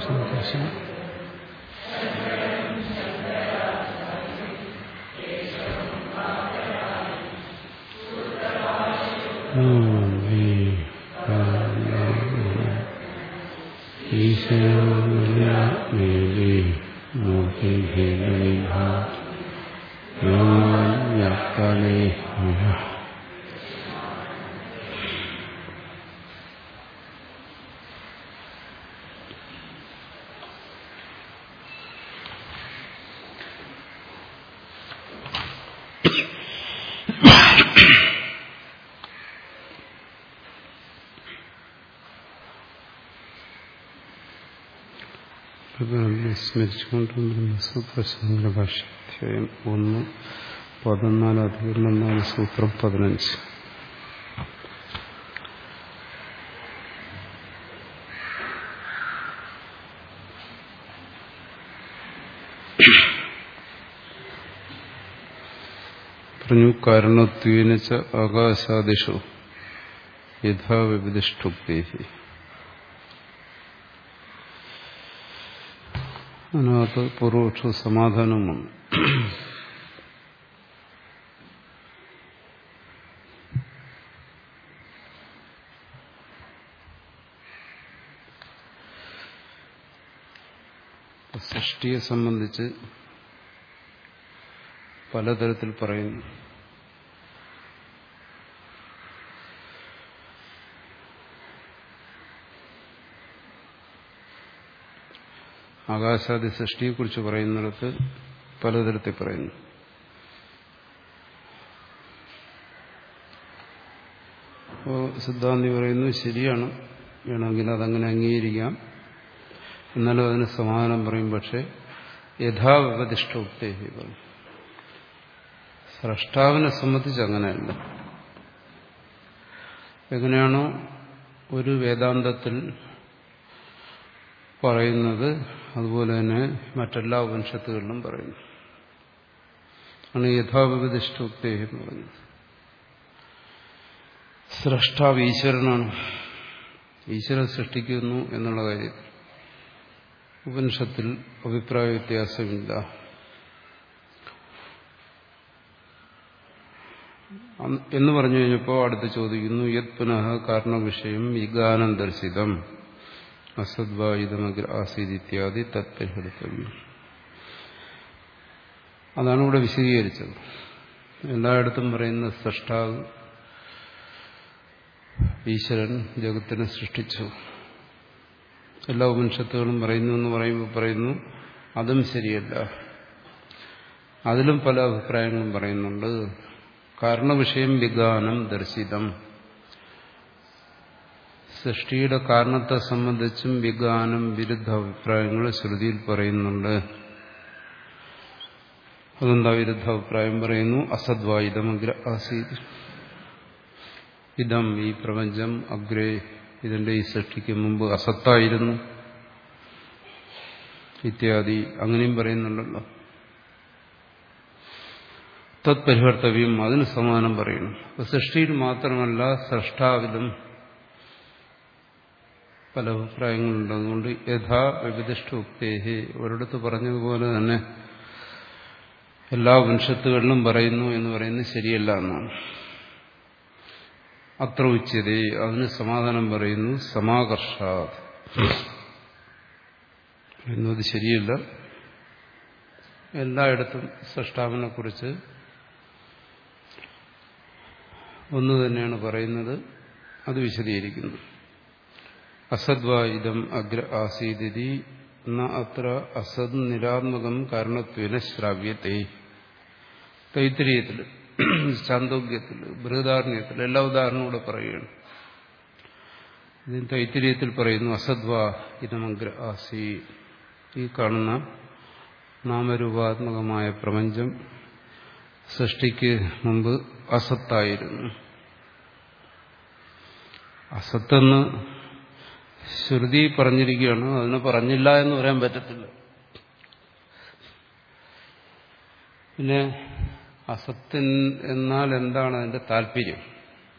സന്തോഷം ഈശ്വരേ സ്മരിച്ചുകൊണ്ട് ബ്രഹ്മസൂത്ര ഭാഷ്യാധ്യായം ഒന്ന് പതിനാല് അധികരണം നാല് സൂത്രം പതിനഞ്ച് പറഞ്ഞു കാരണത്വേനച്ച ആകാശാദിഷു യഥാവിവിധിഷ്ടുക്തേഹി അതിനകത്ത് പൂർവപക്ഷ സമാധാനമാണ് സൃഷ്ടിയെ സംബന്ധിച്ച് പലതരത്തിൽ പറയുന്നു ആകാശാദി സൃഷ്ടിയെക്കുറിച്ച് പറയുന്നിടത്ത് പലതരത്തിൽ പറയുന്നു അപ്പോൾ സിദ്ധാന്തി പറയുന്നു ശരിയാണ് വേണമെങ്കിൽ അതങ്ങനെ അംഗീകരിക്കാം എന്നാലും അതിന് സമാധാനം പറയും പക്ഷെ യഥാവതിഷ്ഠ ഉക്തേഹി പറയും സ്രഷ്ടാവിനെ സംബന്ധിച്ച് അങ്ങനെയല്ല എങ്ങനെയാണോ ഒരു വേദാന്തത്തിൽ പറയുന്നത് അതുപോലെ തന്നെ മറ്റെല്ലാ ഉപനിഷത്തുകളിലും പറയുന്നു ആണ് യഥാവിധിഷ്ഠോക്തേഹി എന്ന് പറയുന്നത് സ്രഷ്ടാവ് ഈശ്വരനാണ് ഈശ്വരൻ സൃഷ്ടിക്കുന്നു എന്നുള്ള കാര്യത്തിൽ ഉപനിഷത്തിൽ അഭിപ്രായ വ്യത്യാസമില്ല എന്ന് പറഞ്ഞു കഴിഞ്ഞപ്പോൾ അടുത്ത് ചോദിക്കുന്നു യത് പുനഃ കാരണവിഷയം വിഗാനം ദർശിതം അസദ്വായുധമഗ്ര ആസീത് ഇത്യാദി തത്പരിഹരിത്തവ്യം അതാണ് ഇവിടെ വിശദീകരിച്ചത് എല്ലായിടത്തും പറയുന്ന സൃഷ്ടാവ് ഈശ്വരൻ ജഗത്തിനെ സൃഷ്ടിച്ചു എല്ലാ ഉപനിഷത്തുകളും പറയുന്നു എന്ന് പറയുമ്പോൾ പറയുന്നു അതും ശരിയല്ല അതിലും പല അഭിപ്രായങ്ങളും പറയുന്നുണ്ട് കാരണവിഷയം വിഗാനം ദർശിതം സൃഷ്ടിയുടെ കാരണത്തെ സംബന്ധിച്ചും വിഗാനം വിരുദ്ധ അഭിപ്രായങ്ങൾ ശ്രുതിയിൽ പറയുന്നുണ്ട് അതെന്താ വിരുദ്ധ അഭിപ്രായം പറയുന്നു അസദ്വായുധം അഗ്ര ആസീത് ഇതം ഈ പ്രപഞ്ചം അഗ്രേ ഇതിന്റെ ഈ സൃഷ്ടിക്ക് മുമ്പ് അസത്തായിരുന്നു ഇത്യാദി അങ്ങനെയും പറയുന്നുണ്ടല്ലോ തത്പരിവർത്തവ്യം അതിന് സമാനം പറയുന്നു അപ്പൊ സൃഷ്ടിയിൽ മാത്രമല്ല സൃഷ്ടാവിലും പല അഭിപ്രായങ്ങളുണ്ട് അതുകൊണ്ട് യഥാ വിവിധിഷ്ട ഉക്തേഹി ഒരിടത്ത് പറഞ്ഞതുപോലെ തന്നെ എല്ലാ വംശത്തുകളിലും പറയുന്നു എന്ന് പറയുന്നത് ശരിയല്ല എന്നാണ് അത്ര ഉച്ചതേ അതിന് സമാധാനം പറയുന്നു സമാകർഷാത് എന്നത് ശരിയല്ല എല്ലായിടത്തും സൃഷ്ടാവിനെ കുറിച്ച് ഒന്ന് തന്നെയാണ് പറയുന്നത് അത് വിശദീകരിക്കുന്നു അസദ്വായുധം അഗ്ര ആസീതി എന്ന അത്ര അസദ് നിരാത്മകം കാരണത്വേന ശ്രാവ്യത്തെ തൈത്തിരീയത്തിൽ ചാന്തോഗ്യത്തിൽ ബൃഹദാരണ്യത്തിൽ എല്ലാ ഉദാഹരണവും കൂടെ പറയുകയാണ് ഇതിന് തൈത്തിരീയത്തിൽ പറയുന്നു അസദ്വാ ഇതമഗ്ര ആസി ഈ കാണുന്ന നാമരൂപാത്മകമായ പ്രപഞ്ചം സൃഷ്ടിക്ക് മുമ്പ് അസത്തായിരുന്നു അസത്തെന്ന് ശ്രുതി പറഞ്ഞിരിക്കുകയാണ് അതിനെ പറഞ്ഞില്ല എന്ന് പറയാൻ പറ്റത്തില്ല പിന്നെ അസത്യൻ എന്നാൽ എന്താണ് അതിന്റെ താല്പര്യം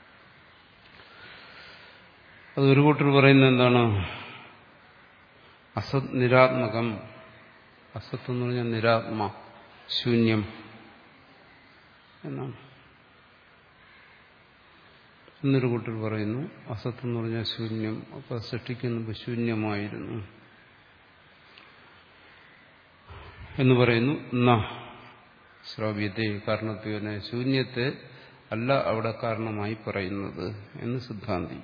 അത് ഒരു കൂട്ടർ പറയുന്നത് എന്താണ് അസത് നിരാത്മകം അസത്ത് എന്ന് പറഞ്ഞാൽ നിരാത്മ ശൂന്യം എന്നാണ് എന്നൊരു കൂട്ടർ പറയുന്നു അസത്ത് എന്ന് പറഞ്ഞാൽ ശൂന്യം അപ്പൊ സൃഷ്ടിക്കുന്നത് ശൂന്യമായിരുന്നു എന്ന് പറയുന്നു ന ശ്രാവ്യത്തെ കാരണത്വനെ ശൂന്യത്തെ അല്ല അവിടെ കാരണമായി പറയുന്നത് എന്ന് സിദ്ധാന്തി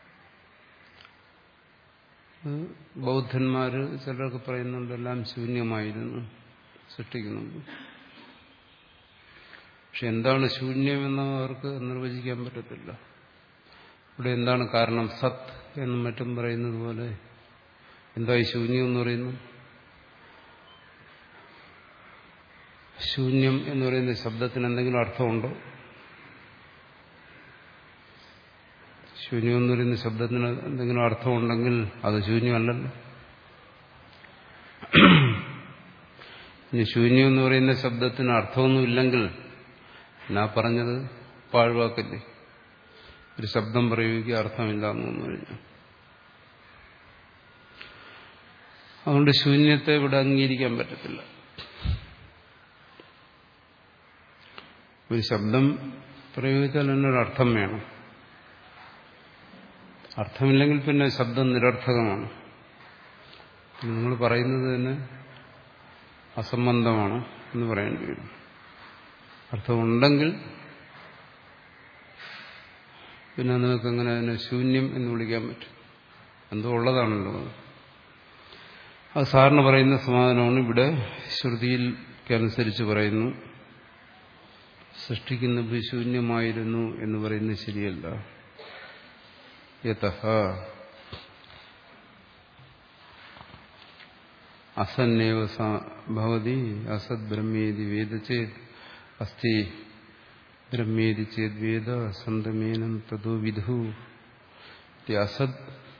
ബൗദ്ധന്മാര് ചിലർക്ക് പറയുന്നുണ്ട് എല്ലാം ശൂന്യമായിരുന്നു സൃഷ്ടിക്കുന്നുണ്ട് പക്ഷെ എന്താണ് ശൂന്യമെന്ന് അവർക്ക് നിർവചിക്കാൻ പറ്റത്തില്ല ഇവിടെ എന്താണ് കാരണം സത് എന്നും മറ്റും പറയുന്നത് പോലെ എന്തായി ശൂന്യം എന്ന് പറയുന്നു ശൂന്യം എന്ന് പറയുന്ന ശബ്ദത്തിന് എന്തെങ്കിലും അർത്ഥമുണ്ടോ ശൂന്യം എന്ന് പറയുന്ന ശബ്ദത്തിന് എന്തെങ്കിലും അർത്ഥമുണ്ടെങ്കിൽ അത് ശൂന്യമല്ലല്ലോ ഇനി ശൂന്യം എന്ന് പറയുന്ന ശബ്ദത്തിന് അർത്ഥമൊന്നുമില്ലെങ്കിൽ ഞാൻ പറഞ്ഞത് പാഴ്വാക്കല്ലേ ഒരു ശബ്ദം പ്രയോഗിക്കുക അർത്ഥമില്ല എന്ന് പറഞ്ഞു കഴിഞ്ഞു അതുകൊണ്ട് ശൂന്യത്തെ ഇവിടെ അംഗീകരിക്കാൻ പറ്റത്തില്ല ഒരു ശബ്ദം പ്രയോഗിച്ചാൽ അതിനൊരു അർത്ഥം വേണം അർത്ഥമില്ലെങ്കിൽ പിന്നെ ശബ്ദം നിരർത്ഥകമാണ് നിങ്ങൾ പറയുന്നത് തന്നെ അസംബന്ധമാണ് എന്ന് പറയേണ്ടി വരും അർത്ഥമുണ്ടെങ്കിൽ പിന്നെ നിങ്ങൾക്ക് എങ്ങനെ അതിനെ ശൂന്യം എന്ന് വിളിക്കാൻ പറ്റും എന്തോ ഉള്ളതാണല്ലോ അത് സാറിന് പറയുന്ന സമാധാനമാണ് ഇവിടെ ശ്രുതിയിൽക്കനുസരിച്ച് പറയുന്നു സൃഷ്ടിക്കുന്നത് ശൂന്യമായിരുന്നു എന്ന് പറയുന്നത് ശരിയല്ല യഥ അസന്നേവ ഭവതി അസത് ബ്രഹ്മേതി വേദ ചേത് അസ്തി ബ്രഹ്മേതി ചേത് വേദ സന്തമേനം തതോ വിധു അസത്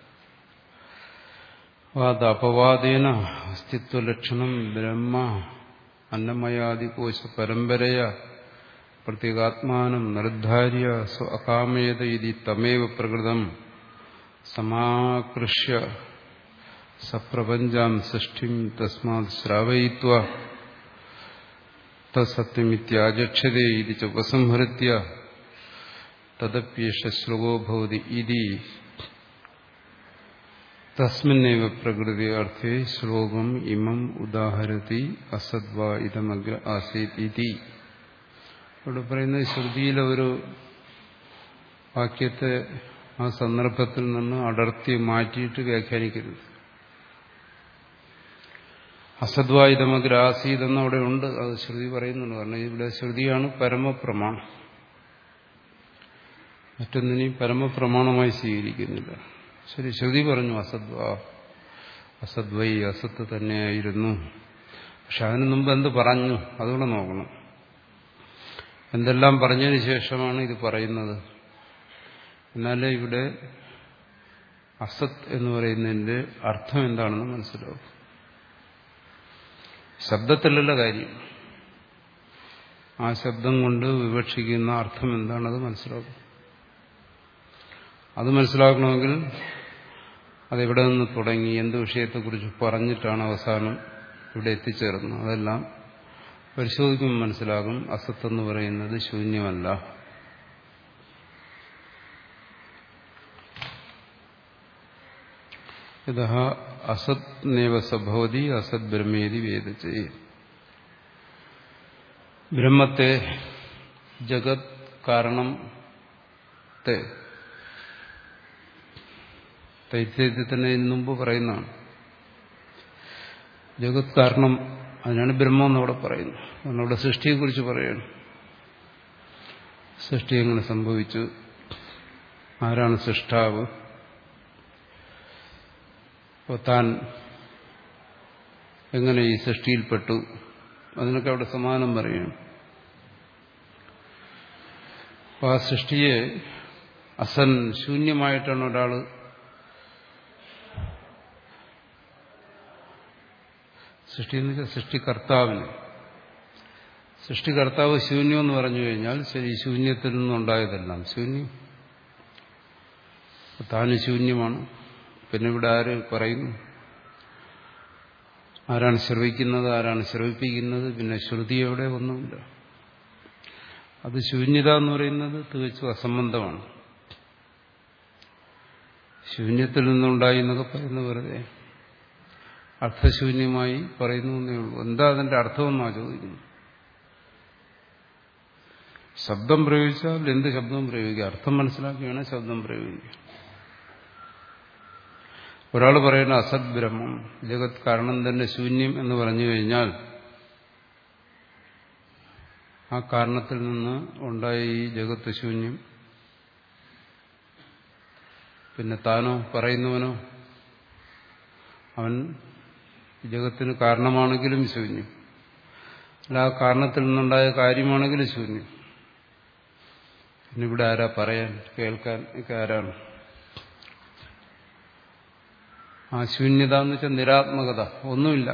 വാദപവാദേന അസ്തിത്വലക്ഷണം ബ്രഹ്മ അന്നമയാദികോശ പരമ്പരയ പ്രത്യേകാത്മാനം നിർദ്ധാര്യ സ്വ അകാമേത ഇതി തമേവ പ്രകൃതം സമാകൃഷ്യ സപ്രപഞ്ചാം സൃഷ്ടിം തസ്മാത് ശ്രാവയിത്വ തത്സത്യമിത്യാചക്ഷതേ ഇതി ച ഉപസംഹൃത്യ തദപ്യേഷ ശ്ലോകോ ഭവതി ഇതി തസ്മിന്നേവ പ്രകൃതി അർത്ഥേ ശ്ലോകം ഇമം ഉദാഹരതി അസദ്വാ ഇതമഗ്ര ആസീത് ഇതി ഇവിടെ പറയുന്നത് ശ്രുതിയിലെ ഒരു വാക്യത്തെ ആ സന്ദർഭത്തിൽ നിന്ന് അടർത്തി മാറ്റിയിട്ട് വ്യാഖ്യാനിക്കരുത് അസദ്വായുധമഗ്രാസീത് എന്നവിടെ ഉണ്ട് അത് ശ്രുതി പറയുന്നുണ്ട് കാരണം ഇവിടെ ശ്രുതിയാണ് പരമപ്രമാണം മറ്റൊന്നിനെയും പരമപ്രമാണമായി സ്വീകരിക്കുന്നില്ല ശരി ശ്രുതി പറഞ്ഞു അസദ്വ അസദ്വൈ അസത്ത് തന്നെയായിരുന്നു പക്ഷെ അതിനു മുമ്പ് എന്ത് പറഞ്ഞു അതുകൂടെ നോക്കണം എന്തെല്ലാം പറഞ്ഞതിന് ശേഷമാണ് ഇത് പറയുന്നത് എന്നാലേ ഇവിടെ അസത് എന്ന് പറയുന്നതിന്റെ അർത്ഥം എന്താണെന്ന് മനസ്സിലാവും ശബ്ദത്തിലല്ല കാര്യം ആ ശബ്ദം കൊണ്ട് വിവക്ഷിക്കുന്ന അർത്ഥം എന്താണത് മനസ്സിലാക്കും അത് മനസ്സിലാക്കണമെങ്കിൽ അതെവിടെ നിന്ന് തുടങ്ങി എന്ത് വിഷയത്തെക്കുറിച്ച് പറഞ്ഞിട്ടാണ് അവസാനം ഇവിടെ എത്തിച്ചേർന്നത് അതെല്ലാം പരിശോധിക്കുമ്പോൾ മനസ്സിലാകും അസത്ത് എന്ന് പറയുന്നത് ശൂന്യമല്ല യഥ അസത് നേവ സഭവതി അസത് ബ്രഹ്മേതി വേദച്ചേ ബ്രഹ്മത്തെ ജഗത് കാരണത്തെ തൈത്യത്തിൽ തന്നെ ഇതിനു മുമ്പ് പറയുന്നതാണ് ജഗത് കാരണം അതിനാണ് ബ്രഹ്മം എന്നവിടെ പറയുന്നു കാരണം അവിടെ സൃഷ്ടിയെക്കുറിച്ച് പറയുന്നു സൃഷ്ടി എങ്ങനെ സംഭവിച്ചു ആരാണ് സൃഷ്ടാവ് അപ്പോൾ താൻ എങ്ങനെ ഈ സൃഷ്ടിയിൽപ്പെട്ടു അതിനൊക്കെ അവിടെ സമാനം പറയുകയാണ് അപ്പോൾ ആ സൃഷ്ടിയെ അസൻ ശൂന്യമായിട്ടാണ് ഒരാൾ സൃഷ്ടി എന്ന് വെച്ചാൽ സൃഷ്ടികർത്താവിന് സൃഷ്ടികർത്താവ് ശൂന്യം എന്ന് പറഞ്ഞു കഴിഞ്ഞാൽ ശരി ശൂന്യത്തിൽ നിന്നുണ്ടായതെല്ലാം ശൂന്യം താന് ശൂന്യമാണ് പിന്നെ ഇവിടെ ആര് പറയുന്നു ആരാണ് ശ്രവിക്കുന്നത് ആരാണ് ശ്രവിപ്പിക്കുന്നത് പിന്നെ ശ്രുതിയോടെ ഒന്നുമില്ല അത് ശൂന്യത എന്ന് പറയുന്നത് തികച്ചും അസംബന്ധമാണ് ശൂന്യത്തിൽ നിന്നുണ്ടായി എന്നൊക്കെ പറയുന്ന വെറുതെ അർത്ഥശൂന്യമായി പറയുന്നു എന്നേ ഉള്ളൂ എന്താ അതിന്റെ അർത്ഥമെന്നാ ചോദിക്കുന്നു ശബ്ദം പ്രയോഗിച്ചാൽ എന്ത് ശബ്ദവും പ്രയോഗിക്കുക അർത്ഥം മനസ്സിലാക്കിയാണ് ശബ്ദം പ്രയോഗിക്കുക ഒരാൾ പറയുന്ന അസത് ബ്രഹ്മം ജഗത് കാരണം തന്നെ ശൂന്യം എന്ന് പറഞ്ഞു കഴിഞ്ഞാൽ ആ കാരണത്തിൽ നിന്ന് ഉണ്ടായ ഈ ജഗത്ത് ശൂന്യം പിന്നെ താനോ പറയുന്നവനോ അവൻ ജഗത്തിന് കാരണമാണെങ്കിലും ശൂന്യം അല്ല ആ കാരണത്തിൽ നിന്നുണ്ടായ കാര്യമാണെങ്കിലും ശൂന്യം പിന്നെ ഇവിടെ ആരാ പറയാൻ കേൾക്കാൻ ഒക്കെ ആരാണ് ആ ശൂന്യത എന്ന് വെച്ചാൽ നിരാത്മകത ഒന്നുമില്ല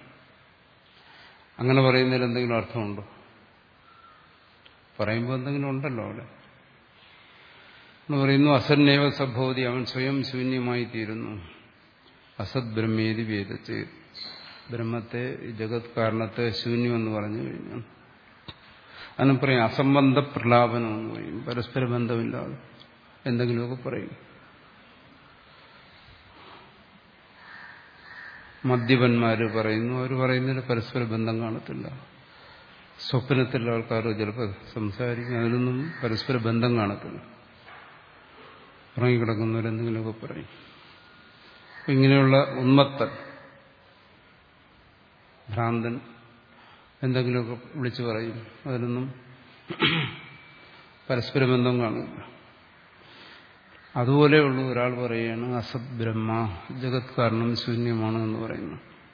അങ്ങനെ പറയുന്നതിൽ എന്തെങ്കിലും അർത്ഥമുണ്ടോ പറയുമ്പോൾ എന്തെങ്കിലും ഉണ്ടല്ലോ അവിടെ എന്ന് പറയുന്നു അസന്നേവ സംഭവതി അവൻ സ്വയം ശൂന്യമായി തീരുന്നു അസത് ബ്രഹ്മേതി വേദച്ച് ബ്രഹ്മത്തെ ജഗത് കാരണത്തെ ശൂന്യമെന്ന് പറഞ്ഞു കഴിഞ്ഞു അതിന് പറയും അസംബന്ധ പ്രലാപനം എന്ന് പറയും പരസ്പര ബന്ധമില്ലാതെ എന്തെങ്കിലുമൊക്കെ പറയും മദ്യപന്മാര് പറയുന്നു അവർ പറയുന്നതിൽ പരസ്പര ബന്ധം കാണത്തില്ല സ്വപ്നത്തിലുള്ള ആൾക്കാർ ചിലപ്പോൾ സംസാരിക്കും അതിലൊന്നും പരസ്പര ബന്ധം കാണത്തില്ല ഉറങ്ങിക്കിടക്കുന്നവരെന്തെങ്കിലുമൊക്കെ പറയും ഇങ്ങനെയുള്ള ഉന്മത്തൻ ഭ്രാന്തൻ എന്തെങ്കിലുമൊക്കെ വിളിച്ചു പറയും അതിലൊന്നും പരസ്പര ബന്ധം കാണില്ല അതുപോലെയുള്ളൂ ഒരാൾ പറയുകയാണ് അസത് ബ്രഹ്മ ജഗത് കാരണം ശൂന്യമാണ് എന്ന് പറയുന്നു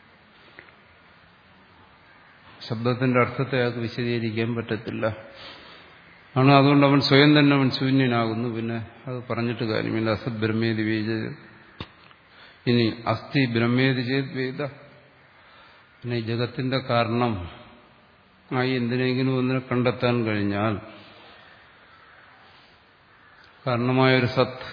ശബ്ദത്തിന്റെ അർത്ഥത്തെ അയാൾക്ക് വിശദീകരിക്കാൻ പറ്റത്തില്ല ആണ് അതുകൊണ്ട് അവൻ സ്വയം തന്നെ അവൻ ശൂന്യനാകുന്നു പിന്നെ അത് പറഞ്ഞിട്ട് കാര്യമില്ല അസത് ബ്രഹ്മേതി വേദ ഇനി അസ്ഥി ബ്രഹ്മേതി ചെയ്ത് വേദ പിന്നെ ഈ ജഗത്തിന്റെ കാരണം ആയി എന്തിനെങ്കിലും ഒന്നിനെ കണ്ടെത്താൻ കഴിഞ്ഞാൽ കാരണമായൊരു സത്ത്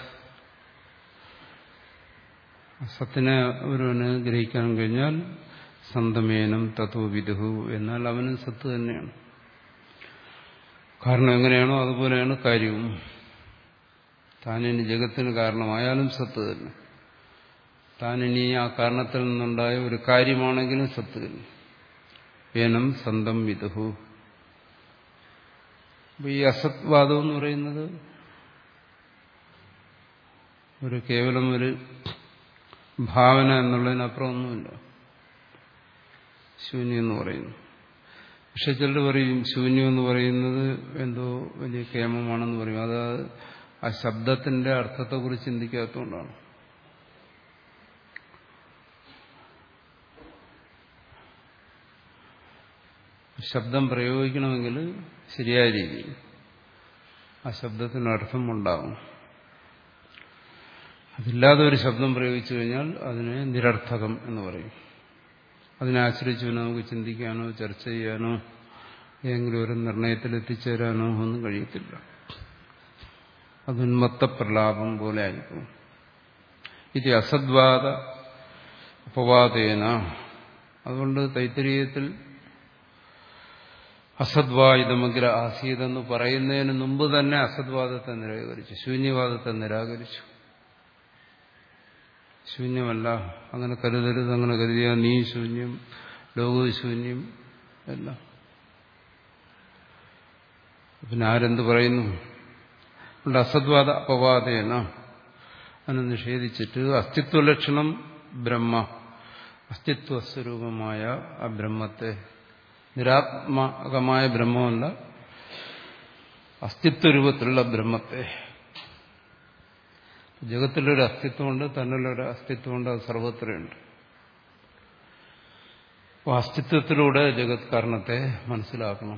സത്തിനെ ഒരുവന് ഗ്രഹിക്കാൻ കഴിഞ്ഞാൽ സന്തമേനം തത്വ വിദുഹു എന്നാൽ അവനും സത്ത് തന്നെയാണ് കാരണം എങ്ങനെയാണോ അതുപോലെയാണ് കാര്യവും താനിനി ജഗത്തിന് കാരണമായാലും സത്ത് തന്നെ താനിനി ആ കാരണത്തിൽ നിന്നുണ്ടായ ഒരു കാര്യമാണെങ്കിലും സത്ത് തന്നെ ഏനം സന്തം വിദുഹു ഈ അസത്വാദം എന്ന് പറയുന്നത് ഒരു കേവലം ഒരു ഭാവന എന്നുള്ളതിനപ്പുറം ഒന്നുമില്ല ശൂന്യം എന്ന് പറയുന്നു പക്ഷെ ചിലർ പറയും ശൂന്യം എന്ന് പറയുന്നത് എന്തോ വലിയ കേമമാണെന്ന് പറയും അത് ആ ശബ്ദത്തിന്റെ അർത്ഥത്തെക്കുറിച്ച് ചിന്തിക്കാത്തതുകൊണ്ടാണ് ശബ്ദം പ്രയോഗിക്കണമെങ്കിൽ ശരിയായ രീതിയിൽ ആ ശബ്ദത്തിന് അർത്ഥം ഉണ്ടാകും അതില്ലാതെ ഒരു ശബ്ദം പ്രയോഗിച്ചു കഴിഞ്ഞാൽ അതിനെ നിരർത്ഥകം എന്ന് പറയും അതിനെ ആശ്രയിച്ച് നമുക്ക് ചിന്തിക്കാനോ ചർച്ച ചെയ്യാനോ ഏതെങ്കിലും ഒരു നിർണയത്തിൽ എത്തിച്ചേരാനോ ഒന്നും കഴിയത്തില്ല അത് ഉന്മത്ത പ്രലാപം പോലെ ആയിരിക്കും ഇത് അസദ്വാദ അപവാദേന അതുകൊണ്ട് തൈത്തരീയത്തിൽ അസദ്വായുധമഗ്ര ആസീതെന്ന് പറയുന്നതിന് മുമ്പ് തന്നെ അസദ്വാദത്തെ നിരാകരിച്ചു ശൂന്യവാദത്തെ നിരാകരിച്ചു ശൂന്യമല്ല അങ്ങനെ കരുതരുത് അങ്ങനെ കരുതിയ നീ ശൂന്യം ലോകവും ശൂന്യം എല്ലാം പിന്നെ ആരെന്ത് പറയുന്നു അതുകൊണ്ട് അസദ്വാദ അപവാദേന അതിനെ നിഷേധിച്ചിട്ട് അസ്തിത്വലക്ഷണം ബ്രഹ്മ അസ്തിത്വസ്വരൂപമായ ആ ബ്രഹ്മത്തെ നിരാത്മകമായ ബ്രഹ്മമല്ല അസ്തിത്വരൂപത്തിലുള്ള ബ്രഹ്മത്തെ ജഗത്തിലൊരു അസ്തിത്വമുണ്ട് തന്നിലൊരു അസ്തിത്വമുണ്ട് അത് സർവത്രയുണ്ട് അപ്പോൾ അസ്തിത്വത്തിലൂടെ ജഗത് കാരണത്തെ മനസ്സിലാക്കണം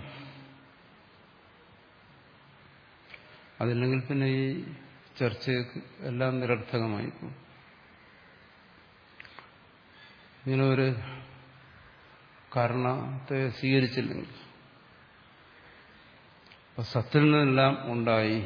അതില്ലെങ്കിൽ പിന്നെ ഈ ചർച്ചയ്ക്ക് എല്ലാം നിരർത്ഥകമായിപ്പോൾ ഇങ്ങനെ ഒരു കാരണത്തെ സ്വീകരിച്ചില്ലെങ്കിൽ അപ്പൊ സത്തിൽ നിന്നെല്ലാം ഉണ്ടായി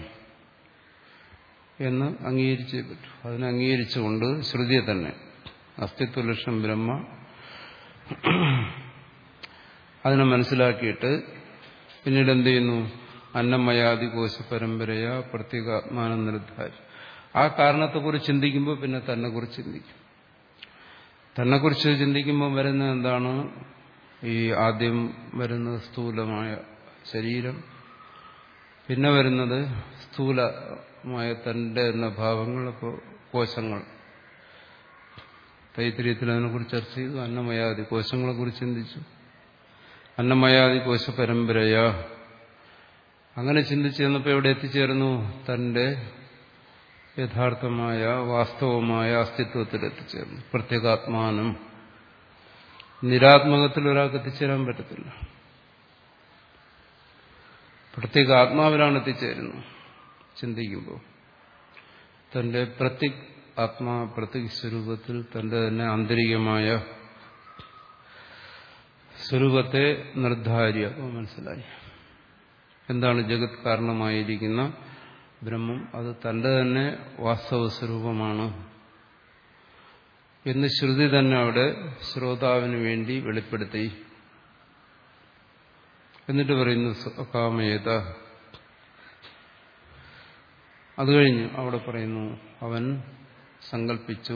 എന്ന് അംഗീകരിച്ചേ പറ്റൂ അതിനെ അംഗീകരിച്ചുകൊണ്ട് ശ്രുതിയെ തന്നെ അസ്തിത്വ ലക്ഷം ബ്രഹ്മ അതിനെ മനസ്സിലാക്കിയിട്ട് പിന്നീട് എന്ത് ചെയ്യുന്നു അന്നമയാദി കോശ പരമ്പരയ പ്രത്യേകാത്മാനം നിർദ്ധാരി ആ കാരണത്തെക്കുറിച്ച് ചിന്തിക്കുമ്പോൾ പിന്നെ തന്നെക്കുറിച്ച് ചിന്തിക്കും തന്നെക്കുറിച്ച് ചിന്തിക്കുമ്പോൾ വരുന്നത് എന്താണ് ഈ ആദ്യം വരുന്നത് സ്ഥൂലമായ ശരീരം പിന്നെ വരുന്നത് സ്ഥൂലമായ തന്റെ എന്ന ഭാവങ്ങൾ അപ്പോൾ കോശങ്ങൾ തൈത്തിരിയത്തിൽ അതിനെക്കുറിച്ച് ചർച്ച ചെയ്തു അന്നമയാദി കോശങ്ങളെ കുറിച്ച് ചിന്തിച്ചു അന്നമയാദി കോശ പരമ്പരയ അങ്ങനെ ചിന്തിച്ചു ചെന്നപ്പോൾ എവിടെ എത്തിച്ചേർന്നു തന്റെ യഥാർത്ഥമായ വാസ്തവമായ അസ്തിത്വത്തിൽ എത്തിച്ചേർന്നു പ്രത്യേകാത്മാനം നിരാത്മകത്തിൽ ഒരാൾക്ക് എത്തിച്ചേരാൻ പറ്റത്തില്ല പ്രത്യേക ആത്മാവിലാണ് എത്തിച്ചേരുന്നത് ചിന്തിക്കുമ്പോൾ തന്റെ പ്രത്യേക് ആത്മാ പ്രത്യേക സ്വരൂപത്തിൽ തന്റെ തന്നെ ആന്തരികമായ സ്വരൂപത്തെ നിർദ്ധാര്യ മനസ്സിലായി എന്താണ് ജഗത് കാരണമായിരിക്കുന്ന ബ്രഹ്മം അത് തന്റെ തന്നെ വാസ്തവ സ്വരൂപമാണ് എന്ന് ശ്രുതി തന്നെ അവിടെ ശ്രോതാവിന് വേണ്ടി വെളിപ്പെടുത്തി എന്നിട്ട് പറയുന്നു കാമയത അത് കഴിഞ്ഞ് അവിടെ പറയുന്നു അവൻ സങ്കല്പിച്ചു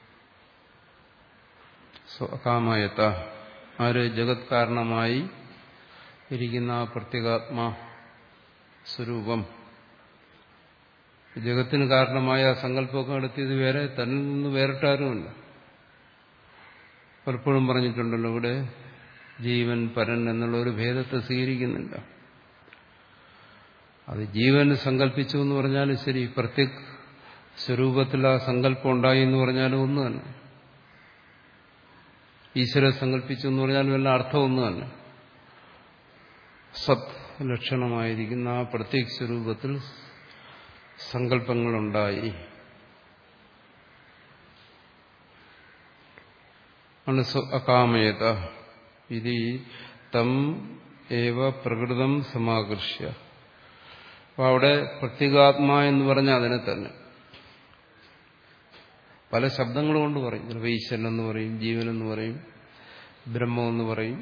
കാമയത ആര് ജഗത് കാരണമായി ഇരിക്കുന്ന ആ പ്രത്യേകാത്മാ സ്വരൂപം ജഗത്തിന് കാരണമായ സങ്കല്പമൊക്കെ നടത്തിയത് വേറെ തന്നിൽ നിന്ന് വേറിട്ടാരുമില്ല പലപ്പോഴും പറഞ്ഞിട്ടുണ്ടല്ലോ ഇവിടെ ജീവൻ പരൻ എന്നുള്ള ഒരു ഭേദത്തെ സ്വീകരിക്കുന്നില്ല അത് ജീവൻ സങ്കല്പിച്ചു എന്ന് പറഞ്ഞാലും ശരി പ്രത്യേക സ്വരൂപത്തിൽ ആ സങ്കല്പം ഉണ്ടായി എന്ന് പറഞ്ഞാലും ഒന്ന് തന്നെ ഈശ്വരൻ സങ്കല്പിച്ചു എന്ന് പറഞ്ഞാലും എല്ലാം അർത്ഥം ഒന്ന് തന്നെ സത് ലക്ഷണമായിരിക്കുന്ന ആ പ്രത്യേക സ്വരൂപത്തിൽ സങ്കല്പങ്ങളുണ്ടായി അകാമയത ഇത് തം ഏവ പ്രകൃതം സമാകർഷ്യ അപ്പൊ അവിടെ പ്രത്യേകാത്മാ എന്ന് പറഞ്ഞാൽ അതിനെ തന്നെ പല ശബ്ദങ്ങൾ കൊണ്ട് പറയും ചിലപ്പോൾ ഈശ്വരൻ എന്ന് പറയും ജീവൻ എന്ന് പറയും ബ്രഹ്മം എന്ന് പറയും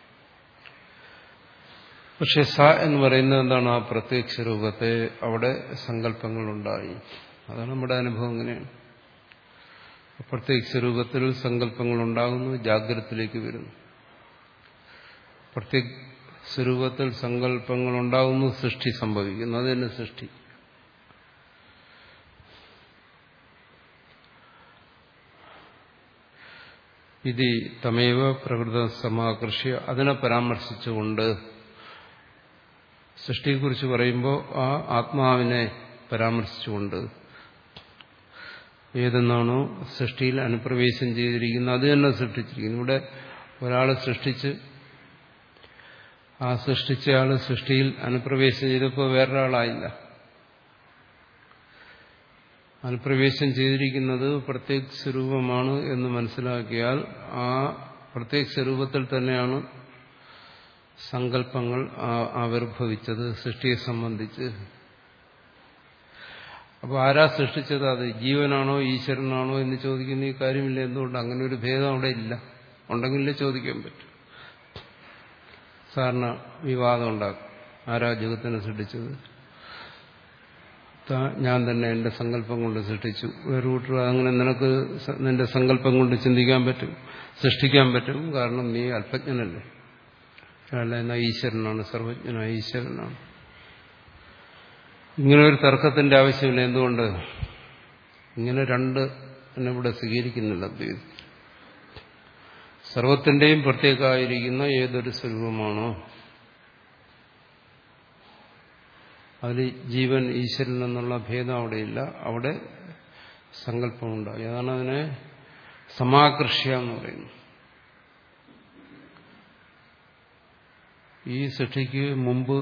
പക്ഷെ സ എന്ന് പറയുന്നത് എന്താണ് ആ പ്രത്യക്ഷ രൂപത്തെ അവിടെ സങ്കല്പങ്ങളുണ്ടായി അതാണ് നമ്മുടെ അനുഭവം അങ്ങനെയാണ് പ്രത്യക്ഷ രൂപത്തിൽ സങ്കല്പങ്ങൾ ഉണ്ടാകുന്നു ജാഗ്രതത്തിലേക്ക് വരുന്നു പ്രത്യേക സ്വരൂപത്തിൽ സങ്കല്പങ്ങൾ ഉണ്ടാകുന്നു സൃഷ്ടി സംഭവിക്കുന്നു അത് തന്നെ സൃഷ്ടി ഇത് തമേവ പ്രകൃത സമാകർഷ്യ അതിനെ പരാമർശിച്ചുകൊണ്ട് സൃഷ്ടിയെക്കുറിച്ച് പറയുമ്പോൾ ആ ആത്മാവിനെ പരാമർശിച്ചുകൊണ്ട് ഏതെന്നാണോ സൃഷ്ടിയിൽ അനുപ്രവേശം ചെയ്തിരിക്കുന്നത് അത് തന്നെ സൃഷ്ടിച്ചിരിക്കുന്നു ഇവിടെ ഒരാളെ സൃഷ്ടിച്ച് ആ സൃഷ്ടിച്ചയാൾ സൃഷ്ടിയിൽ അനുപ്രവേശം ചെയ്തപ്പോൾ വേറൊരാളായില്ല അനുപ്രവേശം ചെയ്തിരിക്കുന്നത് പ്രത്യേക സ്വരൂപമാണ് എന്ന് മനസ്സിലാക്കിയാൽ ആ പ്രത്യേക സ്വരൂപത്തിൽ തന്നെയാണ് സങ്കല്പങ്ങൾ ആവിർഭവിച്ചത് സൃഷ്ടിയെ സംബന്ധിച്ച് അപ്പോൾ ആരാ സൃഷ്ടിച്ചത് അത് ജീവനാണോ ഈശ്വരനാണോ എന്ന് ചോദിക്കുന്ന ഈ കാര്യമില്ല എന്തുകൊണ്ട് അങ്ങനെ ഒരു ഭേദം അവിടെ ഇല്ല ഉണ്ടെങ്കിലേ ചോദിക്കാൻ പറ്റും സാറിന് വിവാദം ഉണ്ടാക്കും ആരാ ജഗത്തിനെ സൃഷ്ടിച്ചത് ഞാൻ തന്നെ എന്റെ സങ്കല്പം കൊണ്ട് സൃഷ്ടിച്ചു വേറെ കൂട്ടർ അങ്ങനെ നിനക്ക് നിന്റെ സങ്കല്പം കൊണ്ട് ചിന്തിക്കാൻ പറ്റും സൃഷ്ടിക്കാൻ പറ്റും കാരണം നീ അല്പജ്ഞനല്ലേ അല്ല എന്നാൽ ഈശ്വരനാണ് സർവജ്ഞനായ ഈശ്വരനാണ് ഇങ്ങനെ ഒരു തർക്കത്തിന്റെ ആവശ്യമില്ല എന്തുകൊണ്ട് ഇങ്ങനെ രണ്ട് എന്നെ ഇവിടെ സ്വീകരിക്കുന്നില്ല അദ്വൈതം സർവത്തിന്റെയും പ്രത്യേകമായിരിക്കുന്ന ഏതൊരു സ്വരൂപമാണോ അതിൽ ജീവൻ ഈശ്വരൻ എന്നുള്ള ഭേദം അവിടെയില്ല അവിടെ സങ്കല്പമുണ്ടായി അതാണ് അതിനെ സമാകർഷ്യ എന്ന് പറയുന്നത് ഈ സൃഷ്ടിക്ക് മുമ്പ്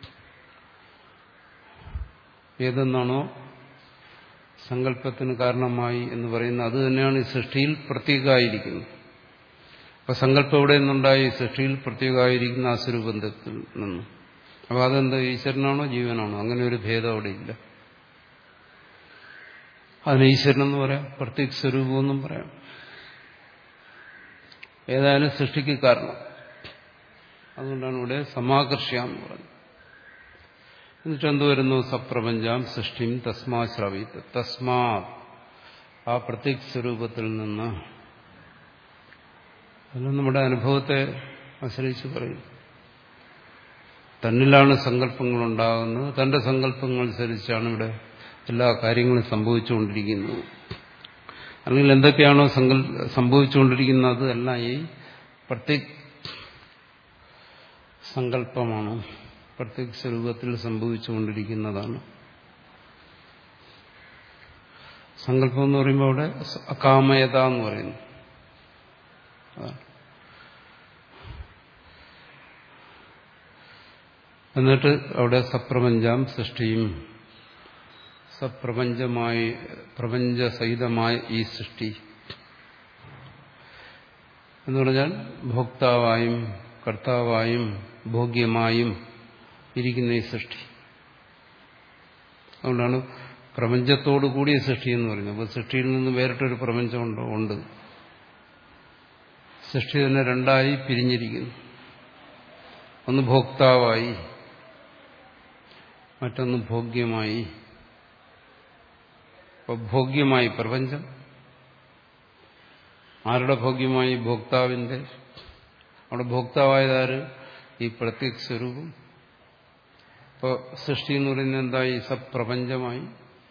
ഏതെന്നാണോ സങ്കല്പത്തിന് കാരണമായി എന്ന് പറയുന്നത് അത് തന്നെയാണ് ഈ സൃഷ്ടിയിൽ പ്രത്യേകമായിരിക്കുന്നത് അപ്പൊ സങ്കല്പം എവിടെ നിന്നുണ്ടായി സൃഷ്ടിയിൽ പ്രത്യേകമായിരിക്കുന്ന ആ സ്വരൂപത്തിൽ നിന്ന് അപ്പൊ അതെന്ത് ഈശ്വരനാണോ ജീവനാണോ അങ്ങനെ ഒരു ഭേദം അവിടെ ഇല്ല അതിന് ഈശ്വരൻ എന്ന് പറയാം പ്രത്യേക സ്വരൂപമെന്നും പറയാം ഏതായാലും സൃഷ്ടിക്ക് കാരണം അതുകൊണ്ടാണ് ഇവിടെ സമാകർഷ്യ എന്ന് പറഞ്ഞത് എന്നിട്ട് എന്ത് വരുന്നു സപ്രപഞ്ചാം സൃഷ്ടിയും തസ്മാശ്രവിത്ത് തസ്മാ ആ പ്രത്യേക സ്വരൂപത്തിൽ നിന്ന് അതെല്ലാം നമ്മുടെ അനുഭവത്തെ ആശ്രയിച്ച് പറയും തന്നിലാണ് സങ്കല്പങ്ങൾ ഉണ്ടാകുന്നത് തന്റെ സങ്കല്പങ്ങൾ അനുസരിച്ചാണ് ഇവിടെ എല്ലാ കാര്യങ്ങളും സംഭവിച്ചുകൊണ്ടിരിക്കുന്നത് അല്ലെങ്കിൽ എന്തൊക്കെയാണോ സങ്കൽ സംഭവിച്ചുകൊണ്ടിരിക്കുന്നത് എല്ലാം ഈ പ്രത്യേക സങ്കല്പമാണ് പ്രത്യേക സ്വരൂപത്തിൽ സംഭവിച്ചുകൊണ്ടിരിക്കുന്നതാണ് സങ്കല്പം എന്ന് പറയുമ്പോൾ അവിടെ അകാമയത എന്ന് പറയുന്നു അതാണ് എന്നിട്ട് അവിടെ സപ്രപഞ്ചാം സൃഷ്ടിയും സപ്രപഞ്ചമായി പ്രപഞ്ചസഹിതമായ ഈ സൃഷ്ടി എന്ന് പറഞ്ഞാൽ ഭോക്താവായും കർത്താവായും ഭോഗ്യമായും ഇരിക്കുന്ന ഈ സൃഷ്ടി അതുകൊണ്ടാണ് പ്രപഞ്ചത്തോടു കൂടിയ സൃഷ്ടി എന്ന് പറയുന്നത് അപ്പോൾ സൃഷ്ടിയിൽ നിന്ന് വേറിട്ടൊരു പ്രപഞ്ചമുണ്ടോ ഉണ്ട് സൃഷ്ടി തന്നെ രണ്ടായി പിരിഞ്ഞിരിക്കുന്നു ഒന്ന് ഭോക്താവായി മറ്റൊന്ന് ഭോഗ്യമായി അപ്പോൾ ഭോഗ്യമായി പ്രപഞ്ചം ആരുടെ ഭോഗ്യമായി ഭോക്താവിന്റെ അവിടെ ഭോക്താവായതാര് ഈ പ്രത്യേക സ്വരൂപം ഇപ്പോൾ സൃഷ്ടി എന്ന് പറയുന്നത് എന്തായി സപ്രപഞ്ചമായി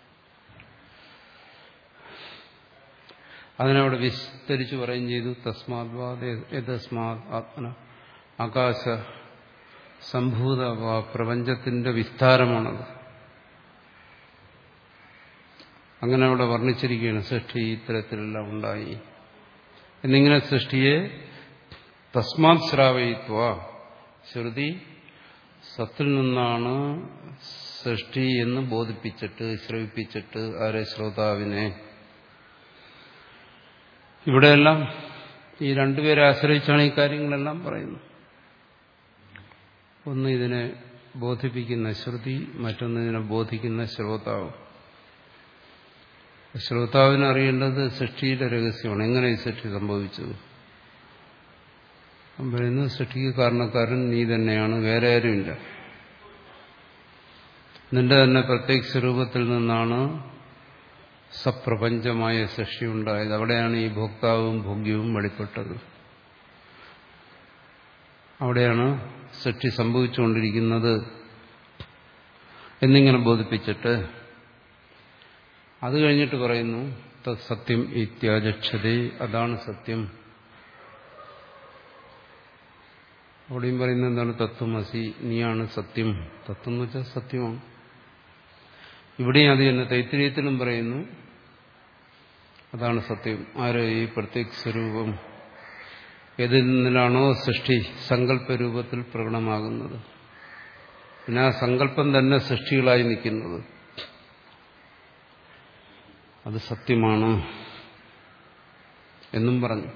അതിനവിടെ വിസ്തരിച്ചു പറയുകയും ചെയ്തു തസ്മാത് ആത്മന ആകാശ സംഭൂത പ്രപഞ്ചത്തിന്റെ വിസ്താരമാണത് അങ്ങനെ അവിടെ വർണ്ണിച്ചിരിക്കുകയാണ് സൃഷ്ടി ഇത്തരത്തിലെല്ലാം ഉണ്ടായി എന്നിങ്ങനെ സൃഷ്ടിയെ തസ്മാത് ശ്രാവയിത്വ ശ്രുതി സത്തിൽ നിന്നാണ് സൃഷ്ടി എന്ന് ബോധിപ്പിച്ചിട്ട് ശ്രവിപ്പിച്ചിട്ട് ആരെ ശ്രോതാവിനെ ഇവിടെയെല്ലാം ഈ രണ്ടുപേരെ ആശ്രയിച്ചാണ് ഈ കാര്യങ്ങളെല്ലാം പറയുന്നത് ഒന്ന് ഇതിനെ ബോധിപ്പിക്കുന്ന ശ്രുതി മറ്റൊന്ന് ഇതിനെ ബോധിക്കുന്ന ശ്രോതാവ് ശ്രോതാവിന് അറിയേണ്ടത് സൃഷ്ടിയുടെ രഹസ്യമാണ് എങ്ങനെ ഈ സൃഷ്ടി സംഭവിച്ചത് പറയുന്നു സൃഷ്ടിക്ക് കാരണക്കാരൻ നീ തന്നെയാണ് വേറെ ആരുമില്ല നിന്റെ തന്നെ പ്രത്യേക സ്വരൂപത്തിൽ നിന്നാണ് സപ്രപഞ്ചമായ സൃഷ്ടി ഉണ്ടായത് അവിടെയാണ് ഈ ഭോക്താവും ഭോഗ്യവും വെളിപ്പെട്ടത് അവിടെയാണ് സൃഷ്ടി സംഭവിച്ചുകൊണ്ടിരിക്കുന്നത് എന്നിങ്ങനെ ബോധിപ്പിച്ചിട്ട് അത് കഴിഞ്ഞിട്ട് പറയുന്നു സത്യം ഇത്യാചക്ഷതേ അതാണ് സത്യം അവിടെയും പറയുന്നത് എന്താണ് തത്വമസി നീയാണ് സത്യം തത്വം എന്ന് വെച്ചാൽ സത്യമാണ് ഇവിടെയും അത് തന്നെ തൈത്തിരീയത്തിലും പറയുന്നു അതാണ് സത്യം ആര് ഈ പ്രത്യേക സ്വരൂപം ഏതിൽ നിന്നിലാണോ സൃഷ്ടി സങ്കല്പരൂപത്തിൽ പ്രകടമാകുന്നത് പിന്നെ ആ സങ്കല്പം തന്നെ സൃഷ്ടികളായി നിൽക്കുന്നത് അത് സത്യമാണ് എന്നും പറഞ്ഞു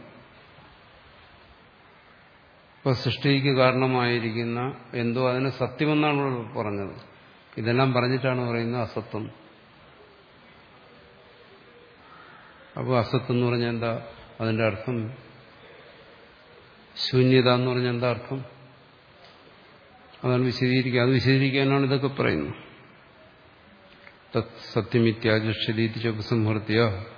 ഇപ്പൊ സൃഷ്ടിക്ക് കാരണമായിരിക്കുന്ന എന്തോ അതിന് സത്യമെന്നാണ് പറഞ്ഞത് ഇതെല്ലാം പറഞ്ഞിട്ടാണ് പറയുന്നത് അസത്വം അപ്പോൾ അസത്വം എന്ന് പറഞ്ഞാൽ എന്താ അതിന്റെ അർത്ഥം ശൂന്യത എന്ന് പറഞ്ഞാൽ എന്താ അർത്ഥം അതാണ് വിശദീകരിക്കുക അത് വിശദീകരിക്കാനാണ് ഇതൊക്കെ പറയുന്നത് തത് സത്യമിത്യാജക്ഷരീതി ഉപസംഹൃത്യ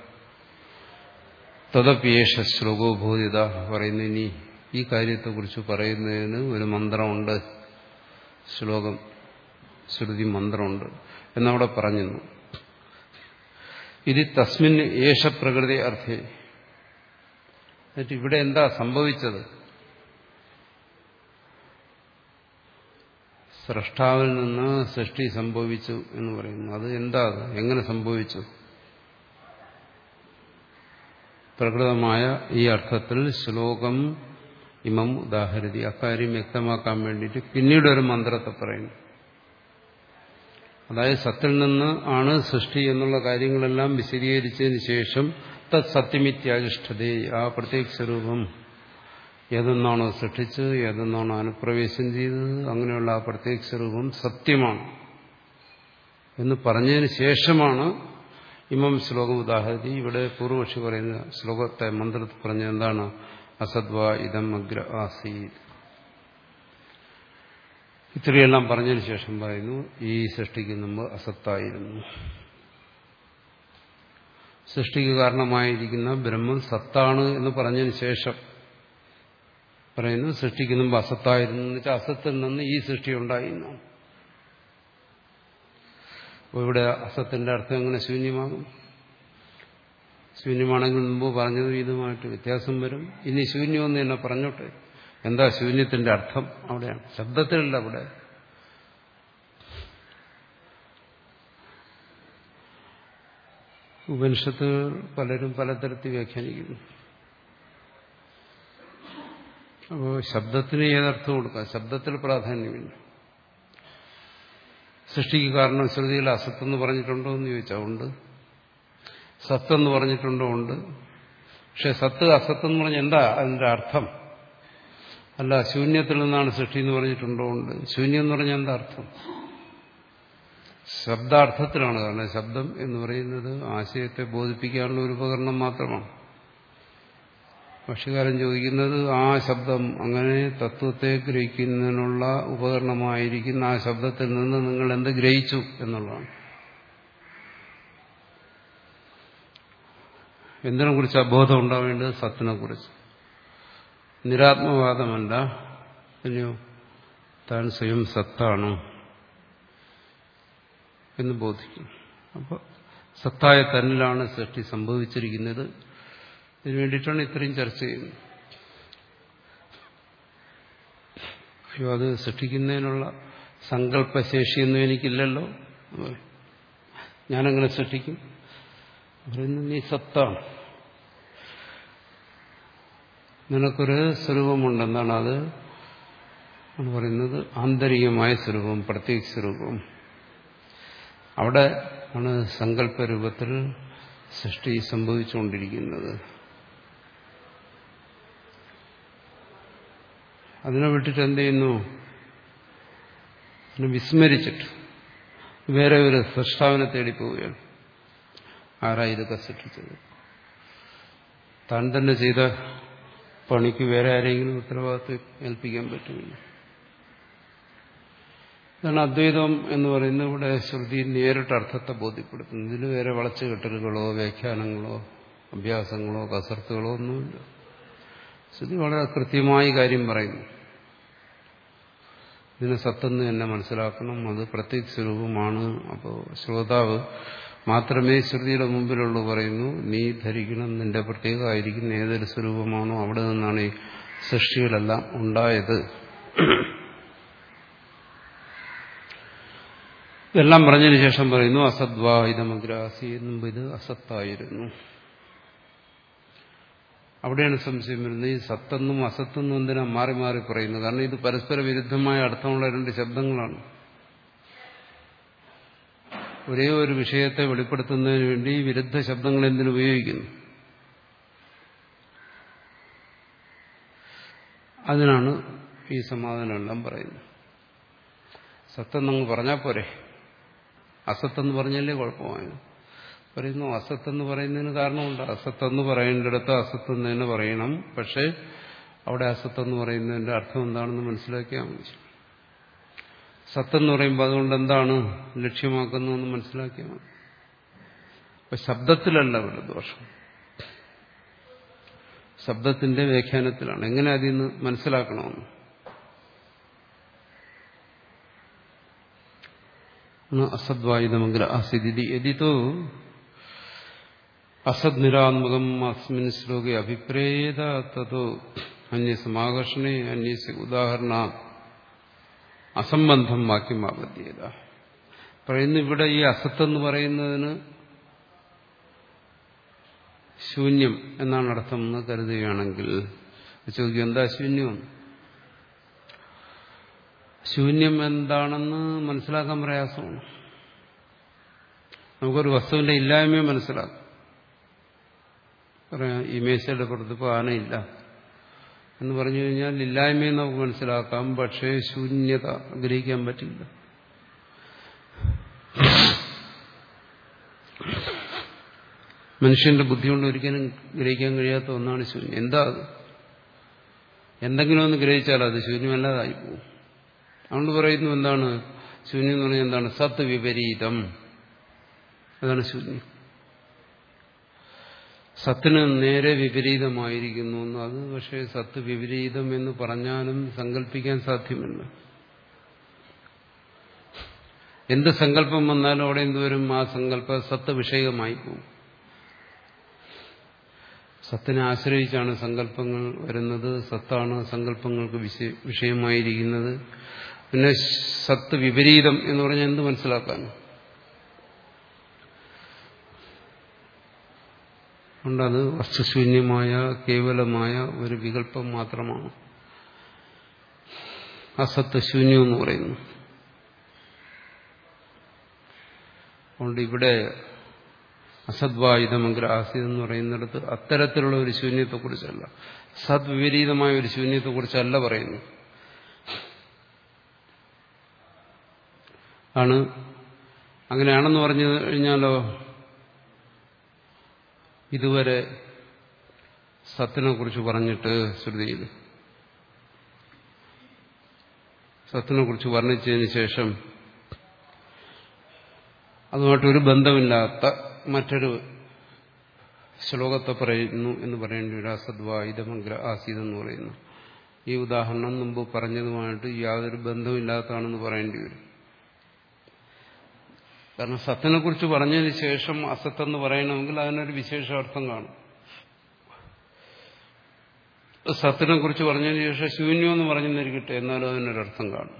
തദപ്യേഷ ശ്ലോകോ ബോധിത പറയുന്ന ഇനി ഈ കാര്യത്തെക്കുറിച്ച് പറയുന്നതിന് ഒരു മന്ത്രമുണ്ട് ശ്ലോകം ശ്രുതി മന്ത്രമുണ്ട് എന്നവിടെ പറഞ്ഞു ഇത് തസ്മിൻ ഏഷ പ്രകൃതി അർത്ഥേ എന്നിട്ട് ഇവിടെ എന്താ സംഭവിച്ചത് സൃഷ്ടാവിൽ നിന്ന് സൃഷ്ടി സംഭവിച്ചു എന്ന് പറയുന്നു അത് എന്താ എങ്ങനെ സംഭവിച്ചു പ്രകൃതമായ ഈ അർത്ഥത്തിൽ ശ്ലോകം ഇമം ഉദാഹരതി അക്കാര്യം വ്യക്തമാക്കാൻ വേണ്ടിയിട്ട് പിന്നീട് ഒരു മന്ത്രത്തെ പറയുന്നു അതായത് സത്തിൽ നിന്ന് ആണ് സൃഷ്ടി എന്നുള്ള കാര്യങ്ങളെല്ലാം വിശദീകരിച്ചതിന് ശേഷം തത് സത്യമിത്യാജിഷ്ഠതേ ആ പ്രത്യേക സ്വരൂപം ഏതെന്നാണോ സൃഷ്ടിച്ച് ഏതെന്നാണോ അനുപ്രവേശം ചെയ്തത് അങ്ങനെയുള്ള ആ പ്രത്യേക സ്വരൂപം സത്യമാണ് എന്ന് പറഞ്ഞതിന് ശേഷമാണ് ഇമം ശ്ലോകം ഉദാഹരണി ഇവിടെ പൂർവക്ഷി പറയുന്ന ശ്ലോകത്തെ മന്ത്രത്തിൽ പറഞ്ഞ എന്താണ് അസദ്വാ ഇതം അഗ്ര ആസീത് ഇത്രയെല്ലാം പറഞ്ഞതിന് ശേഷം പറയുന്നു ഈ സൃഷ്ടിക്ക് മുമ്പ് അസത്തായിരുന്നു സൃഷ്ടിക്ക് കാരണമായിരിക്കുന്ന ബ്രഹ്മം സത്താണ് എന്ന് പറഞ്ഞതിന് ശേഷം പറയുന്നു സൃഷ്ടിക്ക് മുമ്പ് അസത്തായിരുന്നു എന്ന് വെച്ചാൽ അസത്തിൽ നിന്ന് ഈ സൃഷ്ടി ഉണ്ടായിരുന്നു അപ്പോൾ ഇവിടെ അസത്തിന്റെ അർത്ഥം എങ്ങനെ ശൂന്യമാകും ശൂന്യമാണെങ്കിൽ മുമ്പ് പറഞ്ഞത് ഇതുമായിട്ട് വ്യത്യാസം വരും ഇനി ശൂന്യമെന്ന് തന്നെ പറഞ്ഞോട്ടെ എന്താ ശൂന്യത്തിന്റെ അർത്ഥം അവിടെയാണ് ശബ്ദത്തിലല്ല അവിടെ ഉപനിഷത്ത് പലരും പലതരത്തിൽ വ്യാഖ്യാനിക്കുന്നു അപ്പോൾ ശബ്ദത്തിന് ഏതർത്ഥം കൊടുക്കാം ശബ്ദത്തിൽ പ്രാധാന്യമില്ല സൃഷ്ടിക്ക് കാരണം ശ്രുതിയിൽ അസത്തെന്ന് പറഞ്ഞിട്ടുണ്ടോ എന്ന് ചോദിച്ചാൽ ഉണ്ട് സത്തെന്ന് പറഞ്ഞിട്ടുണ്ടോ ഉണ്ട് പക്ഷെ സത്ത് അസത്തെന്ന് പറഞ്ഞ എന്താ അതിന്റെ അർത്ഥം അല്ല ശൂന്യത്തിൽ നിന്നാണ് സൃഷ്ടി എന്ന് പറഞ്ഞിട്ടുണ്ടോ ഉണ്ട് ശൂന്യം എന്ന് പറഞ്ഞാൽ എന്താ അർത്ഥം ശബ്ദാർത്ഥത്തിലാണ് കാരണം ശബ്ദം എന്ന് പറയുന്നത് ആശയത്തെ ബോധിപ്പിക്കാനുള്ള ഒരു ഉപകരണം മാത്രമാണ് ഭക്ഷ്യകാരൻ ചോദിക്കുന്നത് ആ ശബ്ദം അങ്ങനെ തത്വത്തെ ഗ്രഹിക്കുന്നതിനുള്ള ഉപകരണമായിരിക്കുന്ന ആ ശബ്ദത്തിൽ നിന്ന് നിങ്ങൾ എന്ത് ഗ്രഹിച്ചു എന്നുള്ളതാണ് എന്തിനെ കുറിച്ച് ബോധം ഉണ്ടാവേണ്ടത് സത്തിനെ കുറിച്ച് നിരാത്മവാദമല്ല പിന്നെയോ താൻ സ്വയം സത്താണ് എന്ന് ബോധിക്കും അപ്പോൾ സത്തായ തന്നിലാണ് സൃഷ്ടി സംഭവിച്ചിരിക്കുന്നത് ഇതിനു വേണ്ടിയിട്ടാണ് ഇത്രയും ചർച്ച ചെയ്യുന്നത് അയ്യോ അത് സൃഷ്ടിക്കുന്നതിനുള്ള സങ്കല്പശേഷിയൊന്നും എനിക്കില്ലല്ലോ ഞാനങ്ങനെ സൃഷ്ടിക്കും പറയുന്നു നീ സത്താണ് നിനക്കൊരു സ്വരൂപമുണ്ടെന്നാണ് അത് ആണ് പറയുന്നത് ആന്തരികമായ സ്വരൂപം പ്രത്യേക സ്വരൂപം അവിടെ ആണ് സങ്കല്പരൂപത്തിൽ സൃഷ്ടി സംഭവിച്ചുകൊണ്ടിരിക്കുന്നത് അതിനെ വിട്ടിട്ട് എന്ത് ചെയ്യുന്നു അതിനെ വിസ്മരിച്ചിട്ട് വേറെ ഒരു സൃഷ്ടാവിനെ തേടിപ്പോവുകയാണ് ആരാ ഇതൊക്കെ സൃഷ്ടിച്ചത് താൻ തന്നെ ചെയ്ത പണിക്ക് വേറെ ആരെങ്കിലും ഉത്തരവാദിത്വം ഏൽപ്പിക്കാൻ പറ്റുമില്ല ഇതാണ് അദ്വൈതം എന്ന് പറയുന്നത് ഇവിടെ ശ്രുതി നേരിട്ട് അർത്ഥത്തെ ബോധ്യപ്പെടുത്തുന്നു ഇതിൽ വേറെ വളച്ചുകെട്ടലുകളോ വ്യാഖ്യാനങ്ങളോ അഭ്യാസങ്ങളോ കസർത്തുകളോ ഒന്നുമില്ല ശ്രുതി വളരെ കൃത്യമായി കാര്യം പറയുന്നു ഇതിനെ സത്തെന്ന് തന്നെ മനസ്സിലാക്കണം അത് പ്രത്യേക സ്വരൂപമാണ് അപ്പോൾ ശ്രോതാവ് മാത്രമേ ശ്രുതിയുടെ മുമ്പിലുള്ളൂ പറയുന്നു നീ ധരിക്കണം നിന്റെ പ്രത്യേകമായിരിക്കുന്ന ഏതൊരു സ്വരൂപമാണോ അവിടെ നിന്നാണ് ഈ സൃഷ്ടികളെല്ലാം ഉണ്ടായത് ഇതെല്ലാം പറഞ്ഞതിന് ശേഷം പറയുന്നു അസദ്വാ ഇതമഗ്രാസി എന്നും ഇത് അസത്തായിരുന്നു അവിടെയാണ് സംശയം വരുന്നത് ഈ സത്തെന്നും അസത്തെന്നും എന്തിനാ മാറി മാറി പറയുന്നത് കാരണം ഇത് പരസ്പര വിരുദ്ധമായ അർത്ഥമുള്ള രണ്ട് ശബ്ദങ്ങളാണ് ഒരേ ഒരു വിഷയത്തെ വെളിപ്പെടുത്തുന്നതിന് വേണ്ടി വിരുദ്ധ ശബ്ദങ്ങൾ എന്തിനു ഉപയോഗിക്കുന്നു അതിനാണ് ഈ സമാധാനമെല്ലാം പറയുന്നത് സത്തെന്നങ്ങ് പറഞ്ഞാൽ പോരെ അസത്തെന്ന് പറഞ്ഞല്ലേ കുഴപ്പമായത് പറയുന്നു അസത്തെന്ന് പറയുന്നതിന് കാരണമുണ്ട് അസത്തെന്ന് പറയേണ്ടിടത്ത് അസത്തെന്ന് തന്നെ പറയണം പക്ഷേ അവിടെ അസത്തെന്ന് പറയുന്നതിന്റെ അർത്ഥം എന്താണെന്ന് മനസ്സിലാക്കിയാൽ മതി സത്തെന്ന് പറയുമ്പോൾ അതുകൊണ്ട് എന്താണ് ലക്ഷ്യമാക്കുന്നതെന്ന് മനസ്സിലാക്കിയാൽ മതി അപ്പൊ ശബ്ദത്തിലല്ല ഇവിടെ ദോഷം ശബ്ദത്തിന്റെ വ്യാഖ്യാനത്തിലാണ് എങ്ങനെ അതിൽ നിന്ന് മനസ്സിലാക്കണമെന്ന് അസദ്വായുധമഗ്ര അസിദ്ധി യതിത്തോ അസദ് നിരാത്മകം അസ്മിൻ ശ്ലോകെ അഭിപ്രേത തതോ അന്യസമാകർഷണേ അന്യസ് ഉദാഹരണ അസംബന്ധം വാക്യമാപദ്ധ്യത പറയുന്നു ഇവിടെ ഈ അസത്തെന്ന് പറയുന്നതിന് ശൂന്യം എന്നാണ് അർത്ഥം എന്ന് കരുതുകയാണെങ്കിൽ ചോദിക്കും എന്താ ശൂന്യം ശൂന്യം എന്താണെന്ന് മനസ്സിലാക്കാൻ പ്രയാസമാണ് നമുക്കൊരു വസ്തുവിന്റെ ഇല്ലായ്മയെ മനസ്സിലാക്കാം പറയാം ഈ മേശയുടെ പുറത്തിപ്പോൾ ആനയില്ല എന്ന് പറഞ്ഞു കഴിഞ്ഞാൽ ഇല്ലായ്മയെ നമുക്ക് മനസ്സിലാക്കാം പക്ഷേ ശൂന്യത ഗ്രഹിക്കാൻ പറ്റില്ല മനുഷ്യന്റെ ബുദ്ധി കൊണ്ട് ഒരിക്കലും ഗ്രഹിക്കാൻ കഴിയാത്ത ഒന്നാണ് ശൂന്യം എന്താ അത് എന്തെങ്കിലും ഒന്ന് ഗ്രഹിച്ചാൽ അത് ശൂന്യമല്ലാതായി പോകും അതുകൊണ്ട് പറയുന്നു എന്താണ് ശൂന്യം എന്ന് പറഞ്ഞാൽ എന്താണ് സത്ത് വിപരീതം അതാണ് ശൂന്യം സത്തിന് നേരെ വിപരീതമായിരിക്കുന്നു എന്ന് അത് പക്ഷേ സത്ത് വിപരീതം എന്ന് പറഞ്ഞാലും സങ്കല്പിക്കാൻ സാധ്യമല്ല എന്ത് സങ്കല്പം വന്നാലും അവിടെ എന്തുവരും ആ സങ്കല്പ സത്ത് വിഷയമായി പോകും സത്തിനെ ആശ്രയിച്ചാണ് സങ്കല്പങ്ങൾ വരുന്നത് സത്താണ് സങ്കല്പങ്ങൾക്ക് വിഷയമായിരിക്കുന്നത് പിന്നെ സത്ത് വിപരീതം എന്ന് പറഞ്ഞാൽ എന്ത് മനസ്സിലാക്കാൻ അതുകൊണ്ടത് വസ്തുശൂന്യമായ കേവലമായ ഒരു വികല്പം മാത്രമാണ് അസത്ത് ശൂന്യം എന്ന് പറയുന്നു അതുകൊണ്ട് ഇവിടെ അസദ്വായുധമംഗല ആസിദ് എന്ന് പറയുന്നിടത്ത് അത്തരത്തിലുള്ള ഒരു ശൂന്യത്തെക്കുറിച്ചല്ല സദ്വിപരീതമായ ഒരു ശൂന്യത്തെക്കുറിച്ചല്ല പറയുന്നു ആണ് അങ്ങനെയാണെന്ന് പറഞ്ഞു കഴിഞ്ഞാലോ ഇതുവരെ സത്തിനെ കുറിച്ച് പറഞ്ഞിട്ട് ശ്രുതിയിൽ സത്തിനെ കുറിച്ച് വർണ്ണിച്ചതിന് ശേഷം അതുമായിട്ടൊരു ബന്ധമില്ലാത്ത മറ്റൊരു ശ്ലോകത്തെ പറയുന്നു എന്ന് പറയേണ്ടി വരും അസദ്വായുധമഗ്ര ആസീത് എന്ന് പറയുന്നു ഈ ഉദാഹരണം മുമ്പ് പറഞ്ഞതുമായിട്ട് യാതൊരു ബന്ധമില്ലാത്തതാണെന്ന് പറയേണ്ടി വരും കാരണം സത്തിനെ കുറിച്ച് പറഞ്ഞതിന് ശേഷം അസത്തെന്ന് പറയണമെങ്കിൽ അതിനൊരു വിശേഷാർത്ഥം കാണും സത്തിനെ കുറിച്ച് പറഞ്ഞതിന് ശേഷം ശൂന്യം എന്ന് പറഞ്ഞെന്നിരിക്കട്ടെ എന്നാലും അതിനൊരർത്ഥം കാണും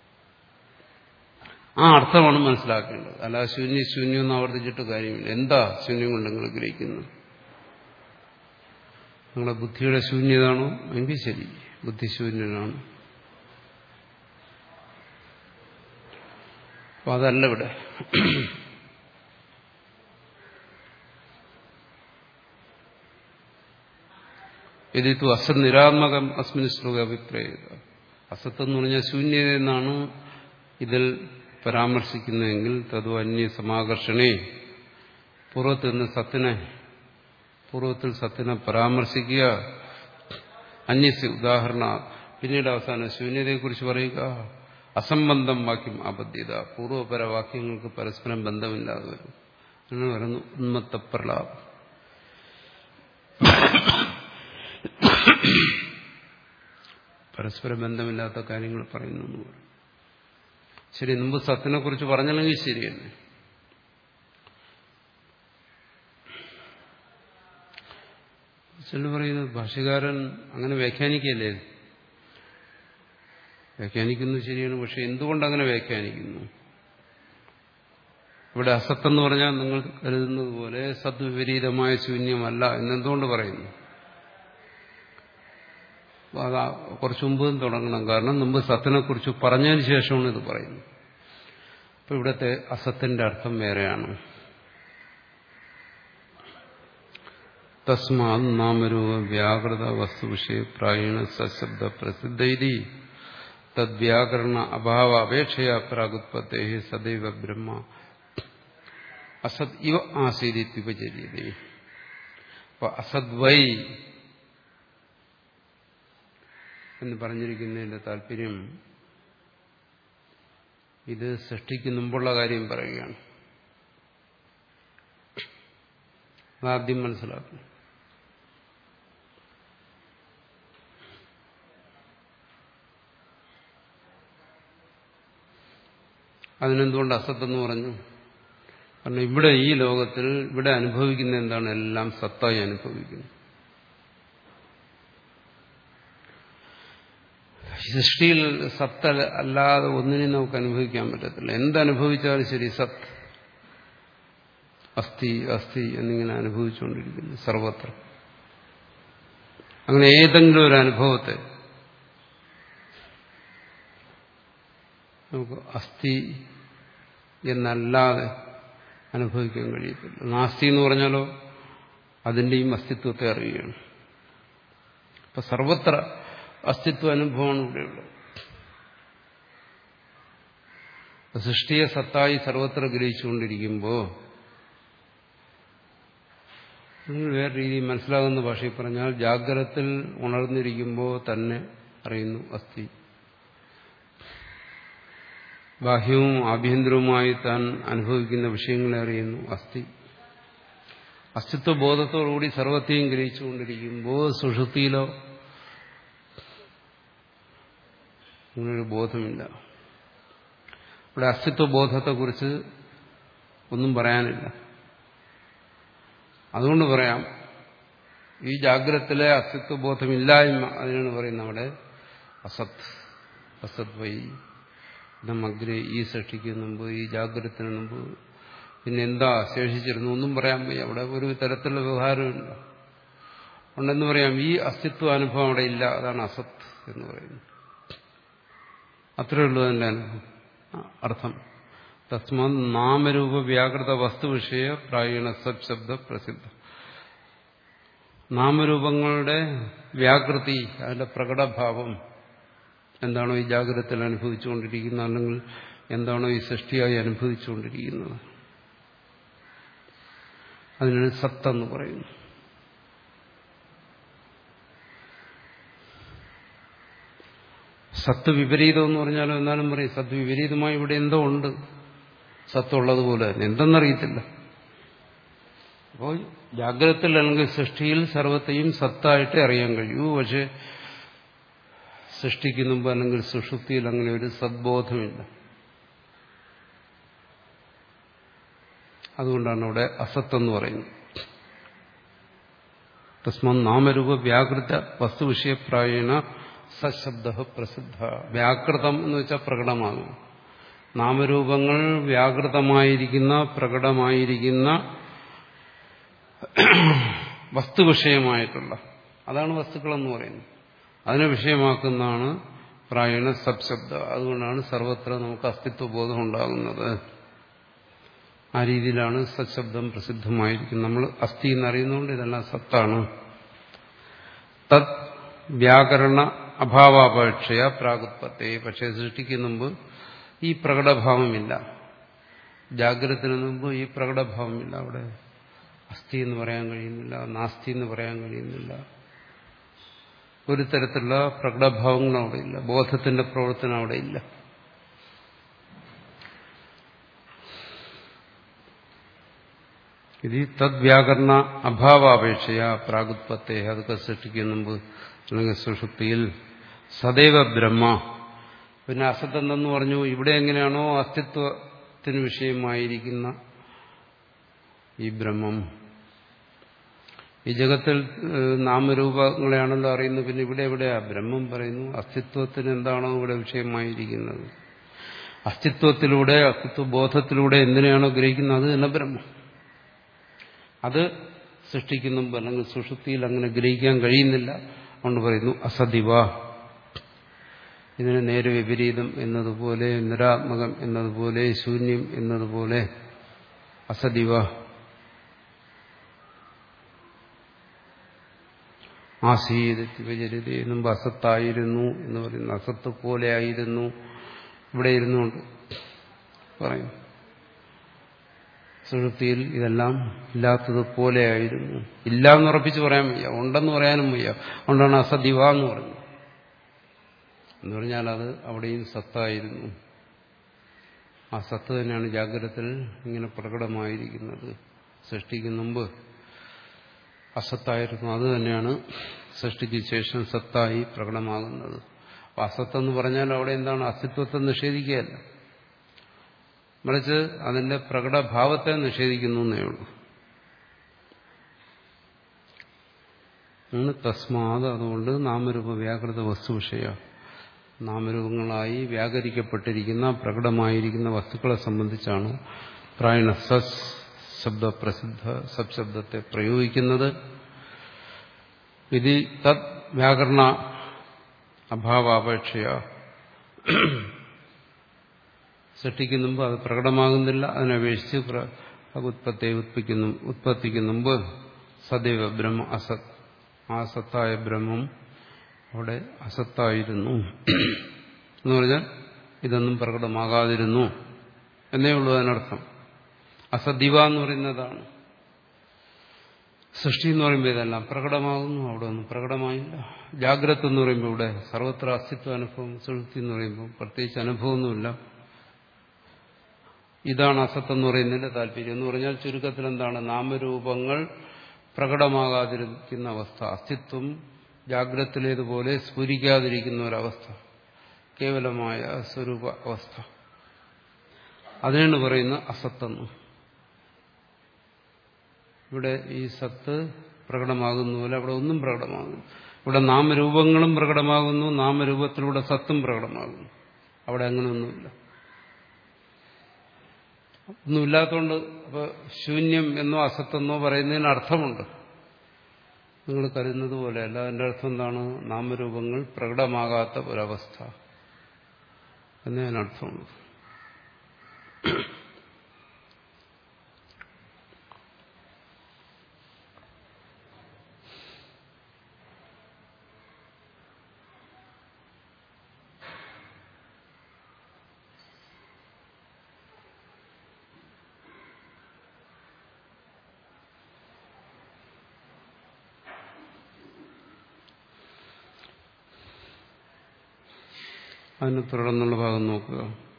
ആ അർത്ഥമാണ് മനസ്സിലാക്കേണ്ടത് അല്ല ശൂന്യ ശൂന്യം എന്ന് ആവർത്തിച്ചിട്ട് കാര്യമില്ല എന്താ ശൂന്യം കൊണ്ട് നിങ്ങൾ ഗ്രഹിക്കുന്നത് നിങ്ങളുടെ ബുദ്ധിയുടെ ശൂന്യതാണോ എങ്കിൽ ശരി ബുദ്ധിശൂന്യനാണ് അപ്പൊ അതല്ല ഇവിടെ ഇതിത്തു അസത് നിരാത്മകം അസ്മിൻ ശ്ലോക അഭിപ്രായത അസത്ത് എന്ന് പറഞ്ഞാൽ ശൂന്യത എന്നാണ് ഇതിൽ പരാമർശിക്കുന്നതെങ്കിൽ തതു അന്യ സമാകർഷണേ പൂർവ്വത്തിൽ നിന്ന് സത്തിനെ പൂർവ്വത്തിൽ സത്തിനെ പരാമർശിക്കുക അന്യസ് ഉദാഹരണ പിന്നീട് അവസാനം ശൂന്യതയെക്കുറിച്ച് പറയുക അസംബന്ധം വാക്യം അബദ്ധ്യത പൂർവ്വപര വാക്യങ്ങൾക്ക് പരസ്പരം ബന്ധമില്ലാതെ വരും അങ്ങനെ പറയുന്നു ഉന്മത്ത പ്രലാപം പരസ്പര ബന്ധമില്ലാത്ത കാര്യങ്ങൾ പറയുന്നു എന്ന് പറയും ശരി മുമ്പ് സത്തിനെ കുറിച്ച് പറഞ്ഞില്ലെങ്കിൽ ശരിയല്ലേ ചില പറയുന്നത് ഭാഷകാരൻ അങ്ങനെ വ്യാഖ്യാനിക്കുകയല്ലേ വ്യാഖ്യാനിക്കുന്നത് ശരിയാണ് പക്ഷെ എന്തുകൊണ്ട് അങ്ങനെ വ്യാഖ്യാനിക്കുന്നു ഇവിടെ അസത്തെന്ന് പറഞ്ഞാൽ നിങ്ങൾ കരുതുന്നത് പോലെ സദ്വിപരീതമായ ശൂന്യമല്ല എന്നെന്തുകൊണ്ട് പറയുന്നു അത് കുറച്ചു മുമ്പ് തുടങ്ങണം കാരണം മുമ്പ് സത്തിനെക്കുറിച്ച് പറഞ്ഞതിന് ശേഷമാണ് ഇത് പറയുന്നത് അപ്പൊ ഇവിടുത്തെ അസത്തിന്റെ അർത്ഥം വേറെയാണ് തസ്മാത് നാമരൂപ വ്യാകൃത വസ്തുവിഷയ പ്രായണ സശബ്ദ പ്രസിദ്ധൈതി തദ്വ്യാകരണ അഭാവ അപേക്ഷയ പ്രാഗുത്പത്തേ സദൈവ ബ്രഹ്മ അസത് ഇവ ആസീതിത്യുപചര്യതേ അപ്പൊ അസദ്വൈ എന്ന് പറഞ്ഞിരിക്കുന്നതിന്റെ താല്പര്യം ഇത് സൃഷ്ടിക്ക് മുമ്പുള്ള കാര്യം പറയുകയാണ് അതാദ്യം മനസ്സിലാക്കണം അതിനെന്തുകൊണ്ട് അസത്തെന്ന് പറഞ്ഞു കാരണം ഇവിടെ ഈ ലോകത്തിൽ ഇവിടെ അനുഭവിക്കുന്ന എന്താണ് എല്ലാം സത്തായി അനുഭവിക്കുന്നു സൃഷ്ടിയിൽ സത്ത് അല്ലാതെ ഒന്നിനെയും നമുക്ക് അനുഭവിക്കാൻ പറ്റത്തില്ല എന്തനുഭവിച്ചാലും ശരി സത്ത് അസ്ഥി അസ്ഥി എന്നിങ്ങനെ അനുഭവിച്ചുകൊണ്ടിരിക്കുന്നു സർവത്ര അങ്ങനെ ഏതെങ്കിലും ഒരു അനുഭവത്തെ നമുക്ക് അസ്ഥി എന്നല്ലാതെ അനുഭവിക്കാൻ കഴിയത്തില്ല നാസ്തി എന്ന് പറഞ്ഞാലോ അതിൻ്റെയും അസ്തിത്വത്തെ അറിയുകയാണ് അപ്പൊ സർവത്ര അസ്തിത്വ അനുഭവമാണ് ഇവിടെയുള്ളത് സൃഷ്ടിയെ സത്തായി സർവത്ര ഗ്രഹിച്ചുകൊണ്ടിരിക്കുമ്പോൾ വേറെ രീതിയിൽ മനസ്സിലാകുന്ന ഭാഷയിൽ പറഞ്ഞാൽ ജാഗ്രതത്തിൽ ഉണർന്നിരിക്കുമ്പോൾ തന്നെ അറിയുന്നു അസ്ഥി ബാഹ്യവും ആഭ്യന്തരവുമായി താൻ അനുഭവിക്കുന്ന വിഷയങ്ങളെ അറിയുന്നു അസ്ഥി അസ്തിത്വ ബോധത്തോടുകൂടി സർവത്തെയും ഗ്രഹിച്ചുകൊണ്ടിരിക്കുമ്പോൾ സുഷുതിയിലോ അങ്ങനൊരു ബോധമില്ല ഇവിടെ അസ്തിത്വ ബോധത്തെക്കുറിച്ച് ഒന്നും പറയാനില്ല അതുകൊണ്ട് പറയാം ഈ ജാഗ്രതത്തിലെ അസ്തിത്വ ബോധമില്ലായ്മ അതിനാണ് പറയുന്നത് അവിടെ അസത് അസത് വൈ നമ്മഗ്രേ ഈ സൃഷ്ടിക്ക് മുമ്പ് ഈ ജാഗ്രതത്തിന് മുമ്പ് പിന്നെ എന്താ ശേഷിച്ചിരുന്നു ഒന്നും പറയാൻ വയ്യ അവിടെ ഒരു തരത്തിലുള്ള വ്യവഹാരമില്ല ഉണ്ടെന്ന് പറയാം ഈ അസ്തിത്വ അനുഭവം അവിടെ ഇല്ല അതാണ് അസത്ത് എന്ന് പറയുന്നത് അത്രയേ ഉള്ളൂ അതിന്റെ അനുഭവം അർത്ഥം തസ്മാ നാമരൂപ വ്യാകൃത വസ്തുവിഷയ പ്രായണ സബ് ശബ്ദ പ്രസിദ്ധ നാമരൂപങ്ങളുടെ വ്യാകൃതി അതിന്റെ പ്രകടഭാവം എന്താണോ ഈ ജാഗ്രതത്തിൽ അനുഭവിച്ചുകൊണ്ടിരിക്കുന്നത് അല്ലെങ്കിൽ എന്താണോ ഈ സൃഷ്ടിയായി അനുഭവിച്ചുകൊണ്ടിരിക്കുന്നത് അതിനാണ് സത്തെന്ന് പറയുന്നു സത്ത് വിപരീതം എന്ന് പറഞ്ഞാലും എന്നാലും പറയും സത്ത് വിപരീതമായി ഇവിടെ എന്തോ ഉണ്ട് സത്തുള്ളതുപോലെ തന്നെ എന്തെന്നറിയത്തില്ല അപ്പോൾ ജാഗ്രതത്തിൽ അല്ലെങ്കിൽ സൃഷ്ടിയിൽ സർവത്തെയും സത്തായിട്ട് അറിയാൻ കഴിയൂ പക്ഷെ സൃഷ്ടിക്ക് മുമ്പ് അല്ലെങ്കിൽ സുഷുപ്തിയിൽ അങ്ങനെ ഒരു സദ്ബോധമില്ല അതുകൊണ്ടാണ് അവിടെ അസത്തെന്ന് പറയുന്നത് തസ്മാൻ നാമരൂപ വ്യാകൃത വസ്തുവിഷയപ്രായണ സശബ്ദ പ്രസിദ്ധ വ്യാകൃതം എന്ന് വെച്ചാൽ പ്രകടമാകും നാമരൂപങ്ങൾ വ്യാകൃതമായിരിക്കുന്ന പ്രകടമായിരിക്കുന്ന വസ്തുവിഷയമായിട്ടുള്ള അതാണ് വസ്തുക്കളെന്ന് പറയുന്നത് അതിനെ വിഷയമാക്കുന്നതാണ് പ്രായണ സബ്ശബ്ദ അതുകൊണ്ടാണ് സർവത്ര നമുക്ക് അസ്തിത്വബോധം ഉണ്ടാകുന്നത് ആ രീതിയിലാണ് സത്ശബ്ദം പ്രസിദ്ധമായിരിക്കുന്നത് നമ്മൾ അസ്ഥി എന്നറിയുന്നതുകൊണ്ട് ഇതെല്ലാം സത്താണ് തത് വ്യാകരണ അഭാവാപേക്ഷയ പ്രാഗുത്പത്തെ പക്ഷേ സൃഷ്ടിക്കുന്ന മുമ്പ് ഈ പ്രകടഭാവമില്ല ജാഗ്രതത്തിന് മുമ്പ് ഈ പ്രകടഭാവമില്ല അവിടെ അസ്ഥി എന്ന് പറയാൻ കഴിയുന്നില്ല നാസ്തി എന്ന് പറയാൻ കഴിയുന്നില്ല ഒരു തരത്തിലുള്ള പ്രകടഭാവങ്ങൾ അവിടെ ഇല്ല ബോധത്തിന്റെ പ്രവർത്തനം അവിടെ ഇല്ല ഇത് തദ്വ്യാകരണ അഭാവാപേക്ഷയ പ്രാഗുത്പത്തെ അതൊക്കെ സൃഷ്ടിക്കുന്ന മുമ്പ് അല്ലെങ്കിൽ സുഷുപ്തിയിൽ സദൈവ ബ്രഹ്മ പിന്നെ അസത്ത് എന്തെന്ന് പറഞ്ഞു ഇവിടെ എങ്ങനെയാണോ അസ്തിത്വത്തിന് വിഷയമായിരിക്കുന്ന ഈ ബ്രഹ്മം ഈ ജഗത്തിൽ നാമരൂപങ്ങളെയാണല്ലോ അറിയുന്നത് പിന്നെ ഇവിടെ എവിടെയാ ബ്രഹ്മം പറയുന്നു അസ്തിത്വത്തിന് എന്താണോ ഇവിടെ വിഷയമായിരിക്കുന്നത് അസ്തിത്വത്തിലൂടെ അസ്തിത്വ ബോധത്തിലൂടെ എന്തിനെയാണോ ഗ്രഹിക്കുന്നത് അത് തന്നെ ബ്രഹ്മം അത് സൃഷ്ടിക്കുന്ന മുമ്പ് അല്ലെങ്കിൽ സുഷുപ്തിയിൽ അങ്ങനെ ഗ്രഹിക്കാൻ കഴിയുന്നില്ല അതുകൊണ്ട് പറയുന്നു അസദിവ ഇതിന് നേരെ വിപരീതം എന്നതുപോലെ നിരാത്മകം എന്നതുപോലെ ശൂന്യം എന്നതുപോലെ അസദിവ ആസീത് വിചരിത മുമ്പ് അസത്തായിരുന്നു എന്ന് പറയുന്നു അസത്ത് പോലെ ആയിരുന്നു ഇവിടെ ഇരുന്നുകൊണ്ട് പറയും സുഹൃത്തിയിൽ ഇതെല്ലാം ഇല്ലാത്തതുപോലെ ആയിരുന്നു ഇല്ല എന്ന് ഉറപ്പിച്ച് പറയാൻ വയ്യ ഉണ്ടെന്ന് പറയാനും വയ്യ അതുകൊണ്ടാണ് അസദിവ എന്ന് പറഞ്ഞത് എന്ന് പറഞ്ഞാൽ അത് അവിടെയും സത്തായിരുന്നു ആ സത്ത് തന്നെയാണ് ജാഗ്രതത്തിൽ ഇങ്ങനെ പ്രകടമായിരിക്കുന്നത് സൃഷ്ടിക്കുന്ന മുമ്പ് അസത്തായിരുന്നു അത് തന്നെയാണ് സൃഷ്ടിക്ക് ശേഷം സത്തായി പ്രകടമാകുന്നത് അപ്പൊ അസത്തെന്ന് പറഞ്ഞാൽ അവിടെ എന്താണ് അസ്തിത്വത്തെ നിഷേധിക്കുകയല്ല മറിച്ച് അതിന്റെ പ്രകടഭാവത്തെ നിഷേധിക്കുന്നു എന്നേ ഉള്ളൂ തസ്മാത് അതുകൊണ്ട് നാമരൂപ വ്യാകൃത വസ്തുവിഷയ നാമരൂപങ്ങളായി വ്യാകരിക്കപ്പെട്ടിരിക്കുന്ന പ്രകടമായിരിക്കുന്ന വസ്തുക്കളെ സംബന്ധിച്ചാണ് പ്രായണ സസ് ശബ്ദപ്രസിദ്ധ സബ്ശബ്ദത്തെ പ്രയോഗിക്കുന്നത് ഇത് തത് വ്യാകരണ അഭാവാപേക്ഷയ സൃഷ്ടിക്കുന്ന മുമ്പ് അത് പ്രകടമാകുന്നില്ല അതിനപേക്ഷിച്ച് ഉത്പത്തി ഉത്പിക്കുന്നു ഉത്പത്തിക്ക് മുമ്പ് സദൈവ ബ്രഹ്മ അസത് ആ സത്തായ ബ്രഹ്മം അവിടെ അസത്തായിരുന്നു എന്ന് പറഞ്ഞാൽ ഇതൊന്നും പ്രകടമാകാതിരുന്നു എന്നേ ഉള്ളൂ അതിനർത്ഥം അസദിവ എന്ന് പറയുന്നതാണ് സൃഷ്ടി എന്ന് പറയുമ്പോൾ ഇതെല്ലാം പ്രകടമാകുന്നു അവിടെ ഒന്നും പ്രകടമായില്ല ജാഗ്രത എന്ന് പറയുമ്പോൾ ഇവിടെ സർവത്ര അസ്തിത്വ അനുഭവം സുഹൃത്തി എന്ന് പറയുമ്പോൾ പ്രത്യേകിച്ച് അനുഭവമൊന്നുമില്ല ഇതാണ് അസത്തെന്ന് പറയുന്നതിന്റെ താല്പര്യം എന്ന് പറഞ്ഞാൽ ചുരുക്കത്തിൽ എന്താണ് നാമരൂപങ്ങൾ പ്രകടമാകാതിരിക്കുന്ന അവസ്ഥ അസ്തിത്വം ജാഗ്രതത്തിലേതുപോലെ സ്ഫുരിക്കാതിരിക്കുന്ന ഒരവസ്ഥ കേവലമായ സ്വരൂപ അവസ്ഥ അതിനാണ് പറയുന്ന അസത്തെന്ന് ഇവിടെ ഈ സത്ത് പ്രകടമാകുന്നുവല്ല അവിടെ ഒന്നും പ്രകടമാകുന്നു ഇവിടെ നാമരൂപങ്ങളും പ്രകടമാകുന്നു നാമരൂപത്തിലൂടെ സത്തും പ്രകടമാകുന്നു അവിടെ അങ്ങനെയൊന്നുമില്ല ഒന്നുമില്ലാത്തതുകൊണ്ട് അപ്പൊ ശൂന്യം എന്നോ അസത്തെന്നോ പറയുന്നതിന് അർത്ഥമുണ്ട് നിങ്ങൾ കരുതുന്നത് പോലെയല്ല അതിന്റെ അർത്ഥം എന്താണ് നാമരൂപങ്ങൾ പ്രകടമാകാത്ത ഒരവസ്ഥ എന്നതിനർത്ഥമുണ്ട് അതിന് തുടർന്നുള്ള ഭാഗം നോക്കുക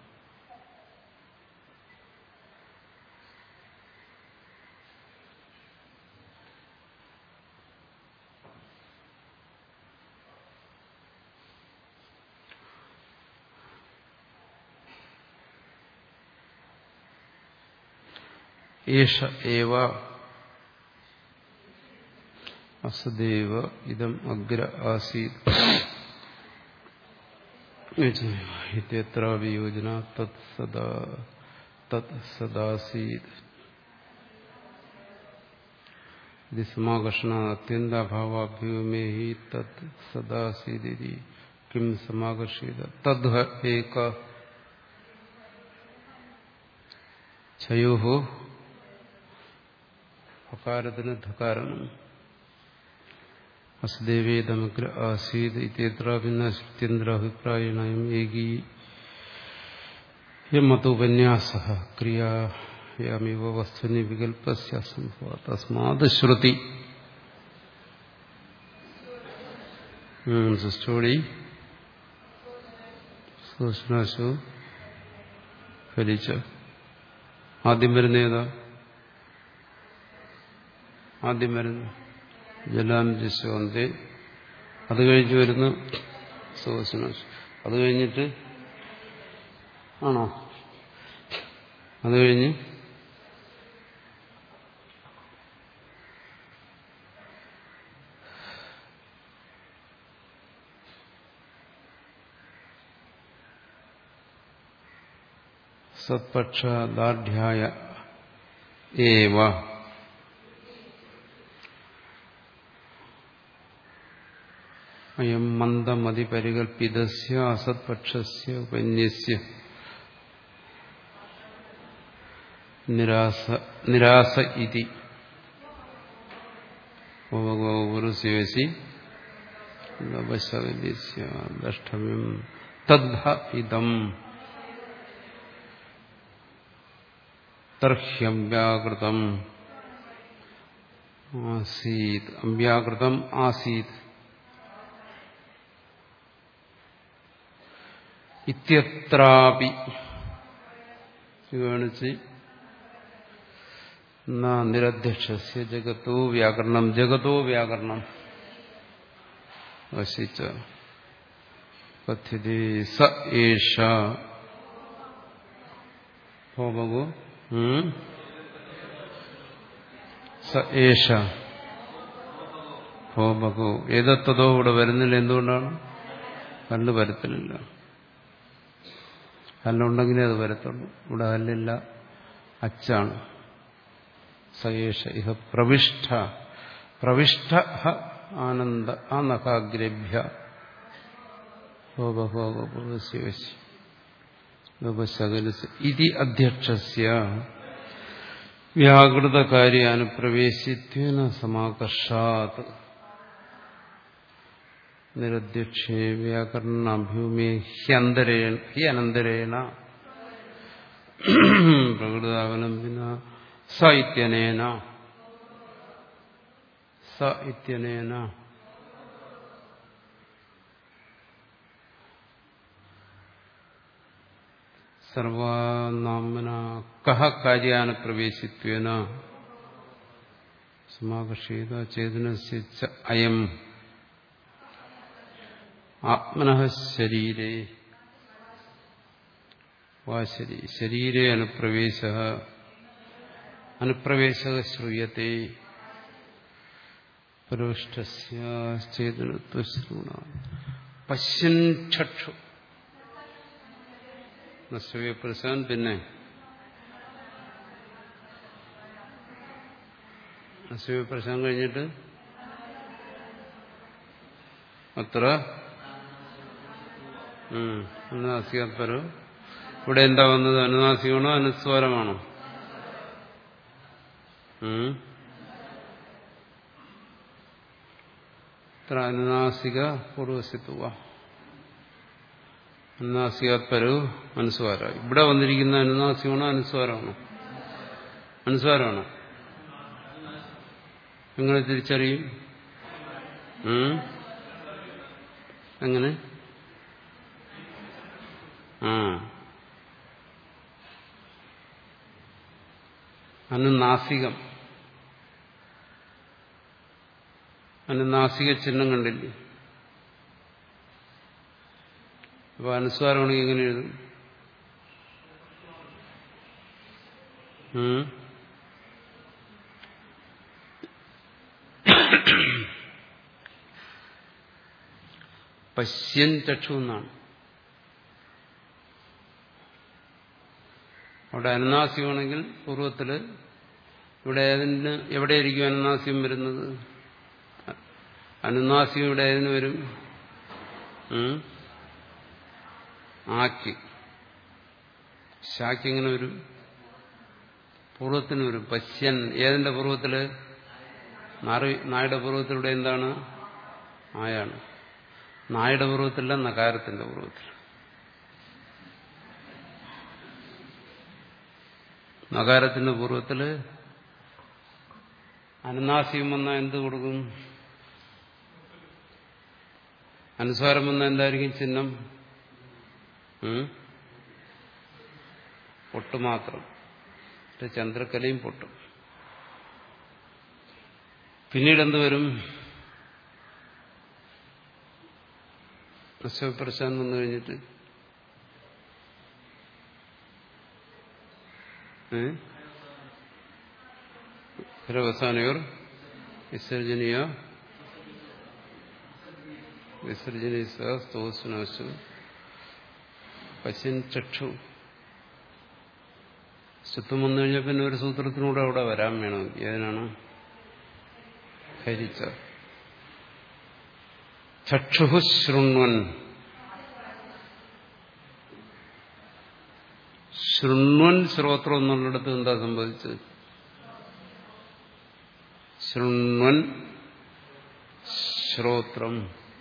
ഏഷ ഏവ അസദേവ ഇതം അഗ്ര ആസീത് ഇത്യത്ര വിയോജന തത് സദാ തത് സദാസീത് ഇത് സമാകർഷണ അത്യന്താഭാവാഭ്യൂമേ ഹി തത് സദാസീതി കിം സമാകർഷിത തദ് ഏക ഛയോ അകാരത്തിന് ധകാരണം അസ്ദേവേദമഗ്ര ആസീത് ഇത്യത്രാപിന്ന ശ്രുത്യന്തരാഭിപ്രായണയം ഏകീ യമതോപന്യാസ ക്രിയായാമിവ വസ്തുനി വികല്പസ്യ സംഭവ തസ്മാത് ശ്രുതി സൃഷ്ടോടി സൂക്ഷ്മാശു ഫലിച്ച ആദ്യം വരുന്ന ഏതാ ആദ്യം വരുന്നു ജലാംജസ്വന്തി അത് കഴിഞ്ഞ് വരുന്നു സോസനാശ് അത് കഴിഞ്ഞിട്ട് ആണോ അത് കഴിഞ്ഞ് സത്പക്ഷദാർഢ്യായ ഏവ അയം മന്ദമതി പരികൽപ്പിതസ്യ അസത്പക്ഷസ്യ ഉപന്യസ്യ നിരാസ നിരാസ ഇതി ഉപഗോപുരുശേഷി ദ്രഷ്ടവ്യം തദ്ധ ഇതം തർഹ്യവ്യാകൃതം ആസീത് അവ്യാകൃതം ആസീത് ഇത്യത്രാപി കാണിച്ച് നിരധ്യക്ഷസ്യ ജഗത്തോ വ്യാകരണം ജഗത്തോ വ്യാകരണം വശിച്ച പദ്ധ്യതി സ ഏഷ ഹോമകോ സ ഏഷ ഹോമകോ ഏതത്തതോ ഇവിടെ വരുന്നില്ല എന്തുകൊണ്ടാണ് കല്ല് വരത്തിലില്ല കല്ലുണ്ടെങ്കിലേ അത് വരത്തുള്ളൂ ഇവിടെ കല്ലില്ല അച്ചാണ് സയേഷ ഇഹ പ്രവിഷ്ട പ്രവിഷ്ട ആനന്ദ ആ നഖാഗ്രഭ്യ ഇതി അധ്യക്ഷസ്യ വ്യാകൃതകാര്യാനുപ്രവേശിത്വേന സമാകർഷാത് നിരധ്യക്ഷേ വ്യാകരണാഭ്യൂമേ ഹ്യന്തരേണ ഹി അനന്തരേണ പ്രകൃതാവലംബിന സാഹിത്യനേന സ ഇത്യനേന സർവാനാമന കഹ കാര്യാന പ്രവേശിത്വേന സമാകർഷീത ചേതനസ്യ ച അയം ആത്മന ശരീരേ വാ ശരീ ശരീരേ അനുപ്രവേശ അനുപ്രവേശ ശ്രൂയത്തെ പരോഷ്ടസ്യേതനത്വശ്രൂണ പശ്യൻ ചക്ഷു നഷ്ടവ്യപ്രശാൻ പിന്നെ നഷ്ടവ്യപ്രശാൻ കഴിഞ്ഞിട്ട് അത്ര അനുനാസികപ്പരോ ഇവിടെ എന്താ വന്നത് അനുനാസികമാണോ അനുസ്വാരമാണോ ഇത്ര അനുനാസിക പൂർവസിത്തുക അനുനാസികപ്പരോ അനുസ്വാര ഇവിടെ വന്നിരിക്കുന്ന അനുനാസികമാണോ അനുസ്വാരമാണോ അനുസ്വാരമാണോ എങ്ങനെ തിരിച്ചറിയും എങ്ങനെ ആ അനുനാസികം അനുനാസിക ചിഹ്നം കണ്ടില്ലേ അപ്പൊ അനുസ്വാരമാണെങ്കിൽ എങ്ങനെ എഴുതും പശ്യൻ ചക്ഷു എന്നാണ് അവിടെ അനുനാസ്യമാണെങ്കിൽ പൂർവ്വത്തില് ഇവിടെ ഏതിന് എവിടെയായിരിക്കും അനുനാസ്യം വരുന്നത് അനുനാസ്യം ഇവിടെ ഏതിന് വരും ആക്ക് ശാക്ക് എങ്ങനെ വരും പൂർവ്വത്തിന് വരും പശ്യൻ ഏതിന്റെ പൂർവ്വത്തില് നായുടെ പൂർവ്വത്തിലൂടെ എന്താണ് ആയാണ് നായുടെ പൂർവ്വത്തില്ല നകാരത്തിന്റെ പൂർവ്വത്തിൽ നകാരത്തിന്റെ പൂർവ്വത്തില് അനുനാസികം വന്ന എന്ത് കൊടുക്കും അനുസ്വാരം വന്ന എന്തായിരിക്കും ചിഹ്നം പൊട്ട് മാത്രം ചന്ദ്രക്കലയും പൊട്ടും പിന്നീട് എന്ത് വരും ശിവപ്രശാന്ത് വന്നു കഴിഞ്ഞിട്ട് അവസാനയോർ വിസർജനീയ വിസർജനീയ സ്തോസ്നാശു പശ്യൻ ചക്ഷു ശുദ്ധം വന്നു കഴിഞ്ഞാൽ പിന്നെ ഒരു സൂത്രത്തിനൂടെ അവിടെ വരാൻ വേണമെങ്കിൽ ഏതിനാണ് ഹരിച്ച ചക്ഷു ശൃണ്വൻ ശൃണ്വൻ ശ്രോത്രം എന്നുള്ളിടത്ത് എന്താ സംഭവിച്ചത് ശൃണ്വൻ ശ്രോത്രം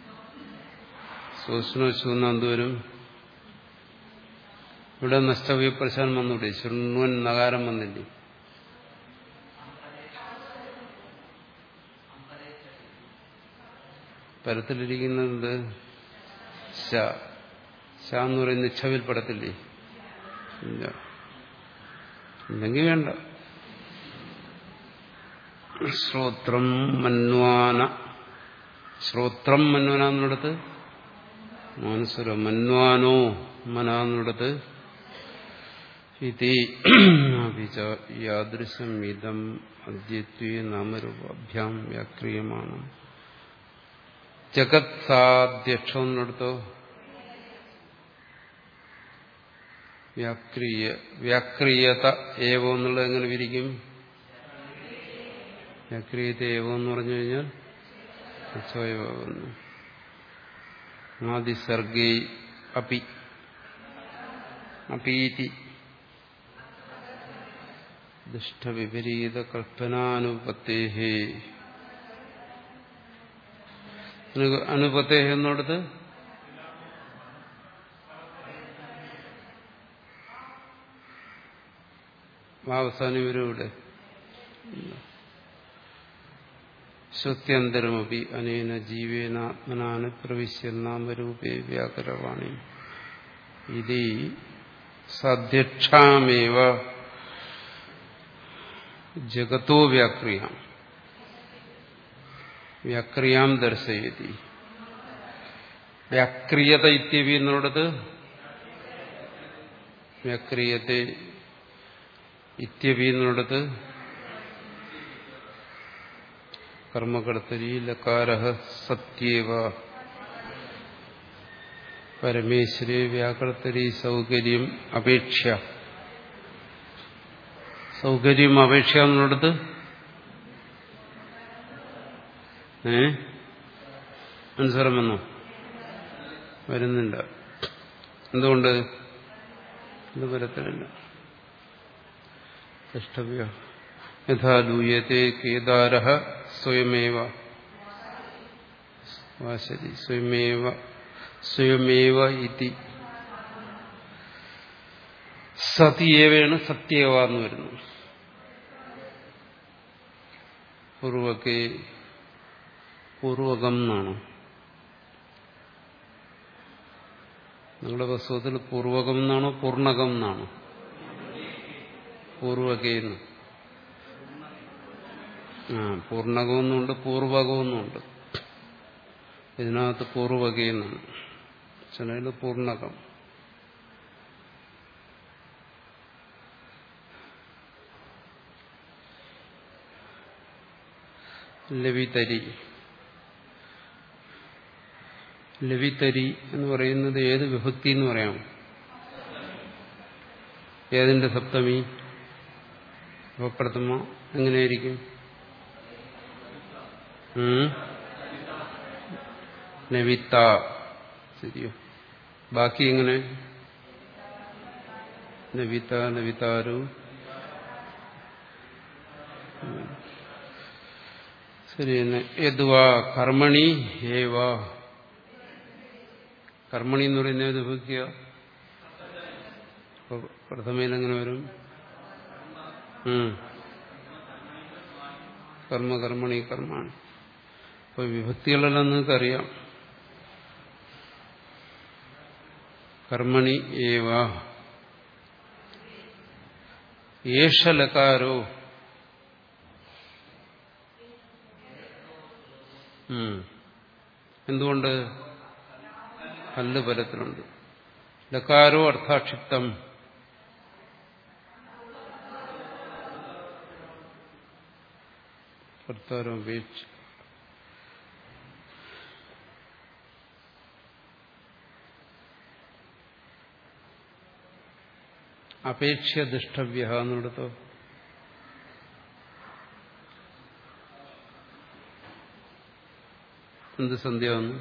ശ്വസനശൂന്ന എന്തുവരും ഇവിടെ നഷ്ടവ്യപ്രശാൻ വന്നൂടെ ശൃണ്വൻ നകാരം വന്നില്ലേ പരത്തിലിരിക്കുന്നത് ശ ശ എന്ന് പറയുന്ന ഇച്ഛവിൽ പെടത്തില്ലേ ഇല്ല ഇല്ലെങ്കിൽ വേണ്ട ശ്രോത്രം മന്വാന ശ്രോത്രം മന്വാന എന്നിടത്ത് മാനസുര മന്വാനോ മനാന്നിടത്ത് ഇതി യാദൃശം ഇതം അദ്യത്വേ നാമരൂപാഭ്യാം വ്യാക്രിയമാണ് ജഗത് സാധ്യക്ഷം എന്നിടത്തോ വ്യാക്രിയ വ്യാക്രിയത ഏവോ എന്നുള്ളത് എങ്ങനെ വിരിക്കും വ്യാക്രിയത ഏവോ എന്ന് പറഞ്ഞു കഴിഞ്ഞാൽ സ്വയമാകുന്നു ആദിസർഗേ അപി അപീതി ദുഷ്ടവിപരീത കൽപ്പനാനുപത്തേഹേ അനുപത്തേഹ എന്നിടത്ത് അവസാനം ഇവരും ഇവിടെ ശ്രുത്യന്തരമപി അനേന ജീവേന ആത്മനാന് പ്രവിശ്യ നാമരൂപേ വ്യാകരവാണി ഇത് സധ്യക്ഷാമേവ ജഗത്തോ വ്യാക്രിയാം വ്യാക്രിയാം ദർശയതി വ്യാക്രിയത ഇത്യവി എന്നുള്ളത് വ്യാക്രിയത്തെ ഇത്യവി എന്നുള്ളത് കർമ്മകർത്തരി ലകാര സത്യേവ പരമേശ്വരി വ്യാകർത്തരി സൗകര്യം അപേക്ഷ സൗകര്യം അപേക്ഷ എന്നുള്ളത് ഏ അനുസരം വന്നോ വരുന്നില്ല എന്തുകൊണ്ട് ഇത് വരത്തില്ല ദ്രഷ്ടവ്യ യഥാ ലൂയത്തെ കേദാര സ്വയമേവ ശരി സ്വയമേവ സ്വയമേവ ഇതി സതിയേവയാണ് സത്യേവ എന്ന് വരുന്നു പൂർവക്കെ പൂർവകം എന്നാണ് നിങ്ങളുടെ പുസ്തകത്തിൽ പൂർവകം എന്നാണോ പൂർണ്ണകം എന്നാണോ പൂർവകയെന്ന് ആ പൂർണ്ണകമെന്നുണ്ട് പൂർവകമെന്നുണ്ട് ഇതിനകത്ത് പൂർവകയെന്നാണ് ചിലതിൽ പൂർണ്ണകം ലവിതരി ലവിതരി എന്ന് പറയുന്നത് ഏത് വിഭക്തി എന്ന് പറയാം ഏതിന്റെ സപ്തമി പ്രഥമ എങ്ങനെയായിരിക്കും നവിത്ത ശരിയോ ബാക്കി എങ്ങനെ നവിത്ത നവിതാരു ശരി തന്നെ യദ്വാ കർമ്മണി ഏവ കർമ്മണി എന്ന് പറയുന്നത് ഏത് വിഭക്തിയ പ്രഥമയിൽ എങ്ങനെ വരും കർമ്മ കർമ്മണി കർമാണ് അപ്പൊ വിഭക്തികളെല്ലാം നിങ്ങൾക്കറിയാം കർമ്മണി ഏവ ഏഷലകാരോ എന്തുകൊണ്ട് കല്ല് പരത്തിലുണ്ട് ലക്കാരോ അർത്ഥാക്ഷിപ്തം കർത്താരം ഉപേക്ഷ അപേക്ഷ ദുഷ്ടവ്യ എന്നിടത്തോ എന്ത് സന്ധ്യ വന്നു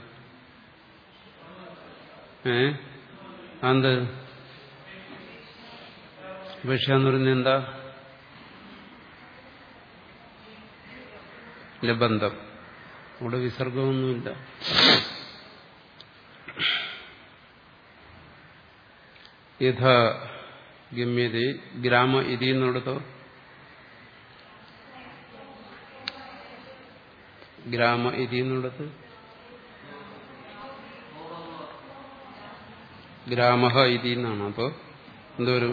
ഏ അത് അപേക്ഷ എന്ന് പറയുന്നത് എന്താ ലബന്ധം അവിടെ വിസർഗമൊന്നുമില്ല യഥാ ഗമ്യത ഗ്രാമ ഇതി എന്നിടത്തോ ഗ്രാമ ഇതി എന്നുള്ളത് ഗ്രാമ ഇതി എന്നാണ് അപ്പോ എന്തോരു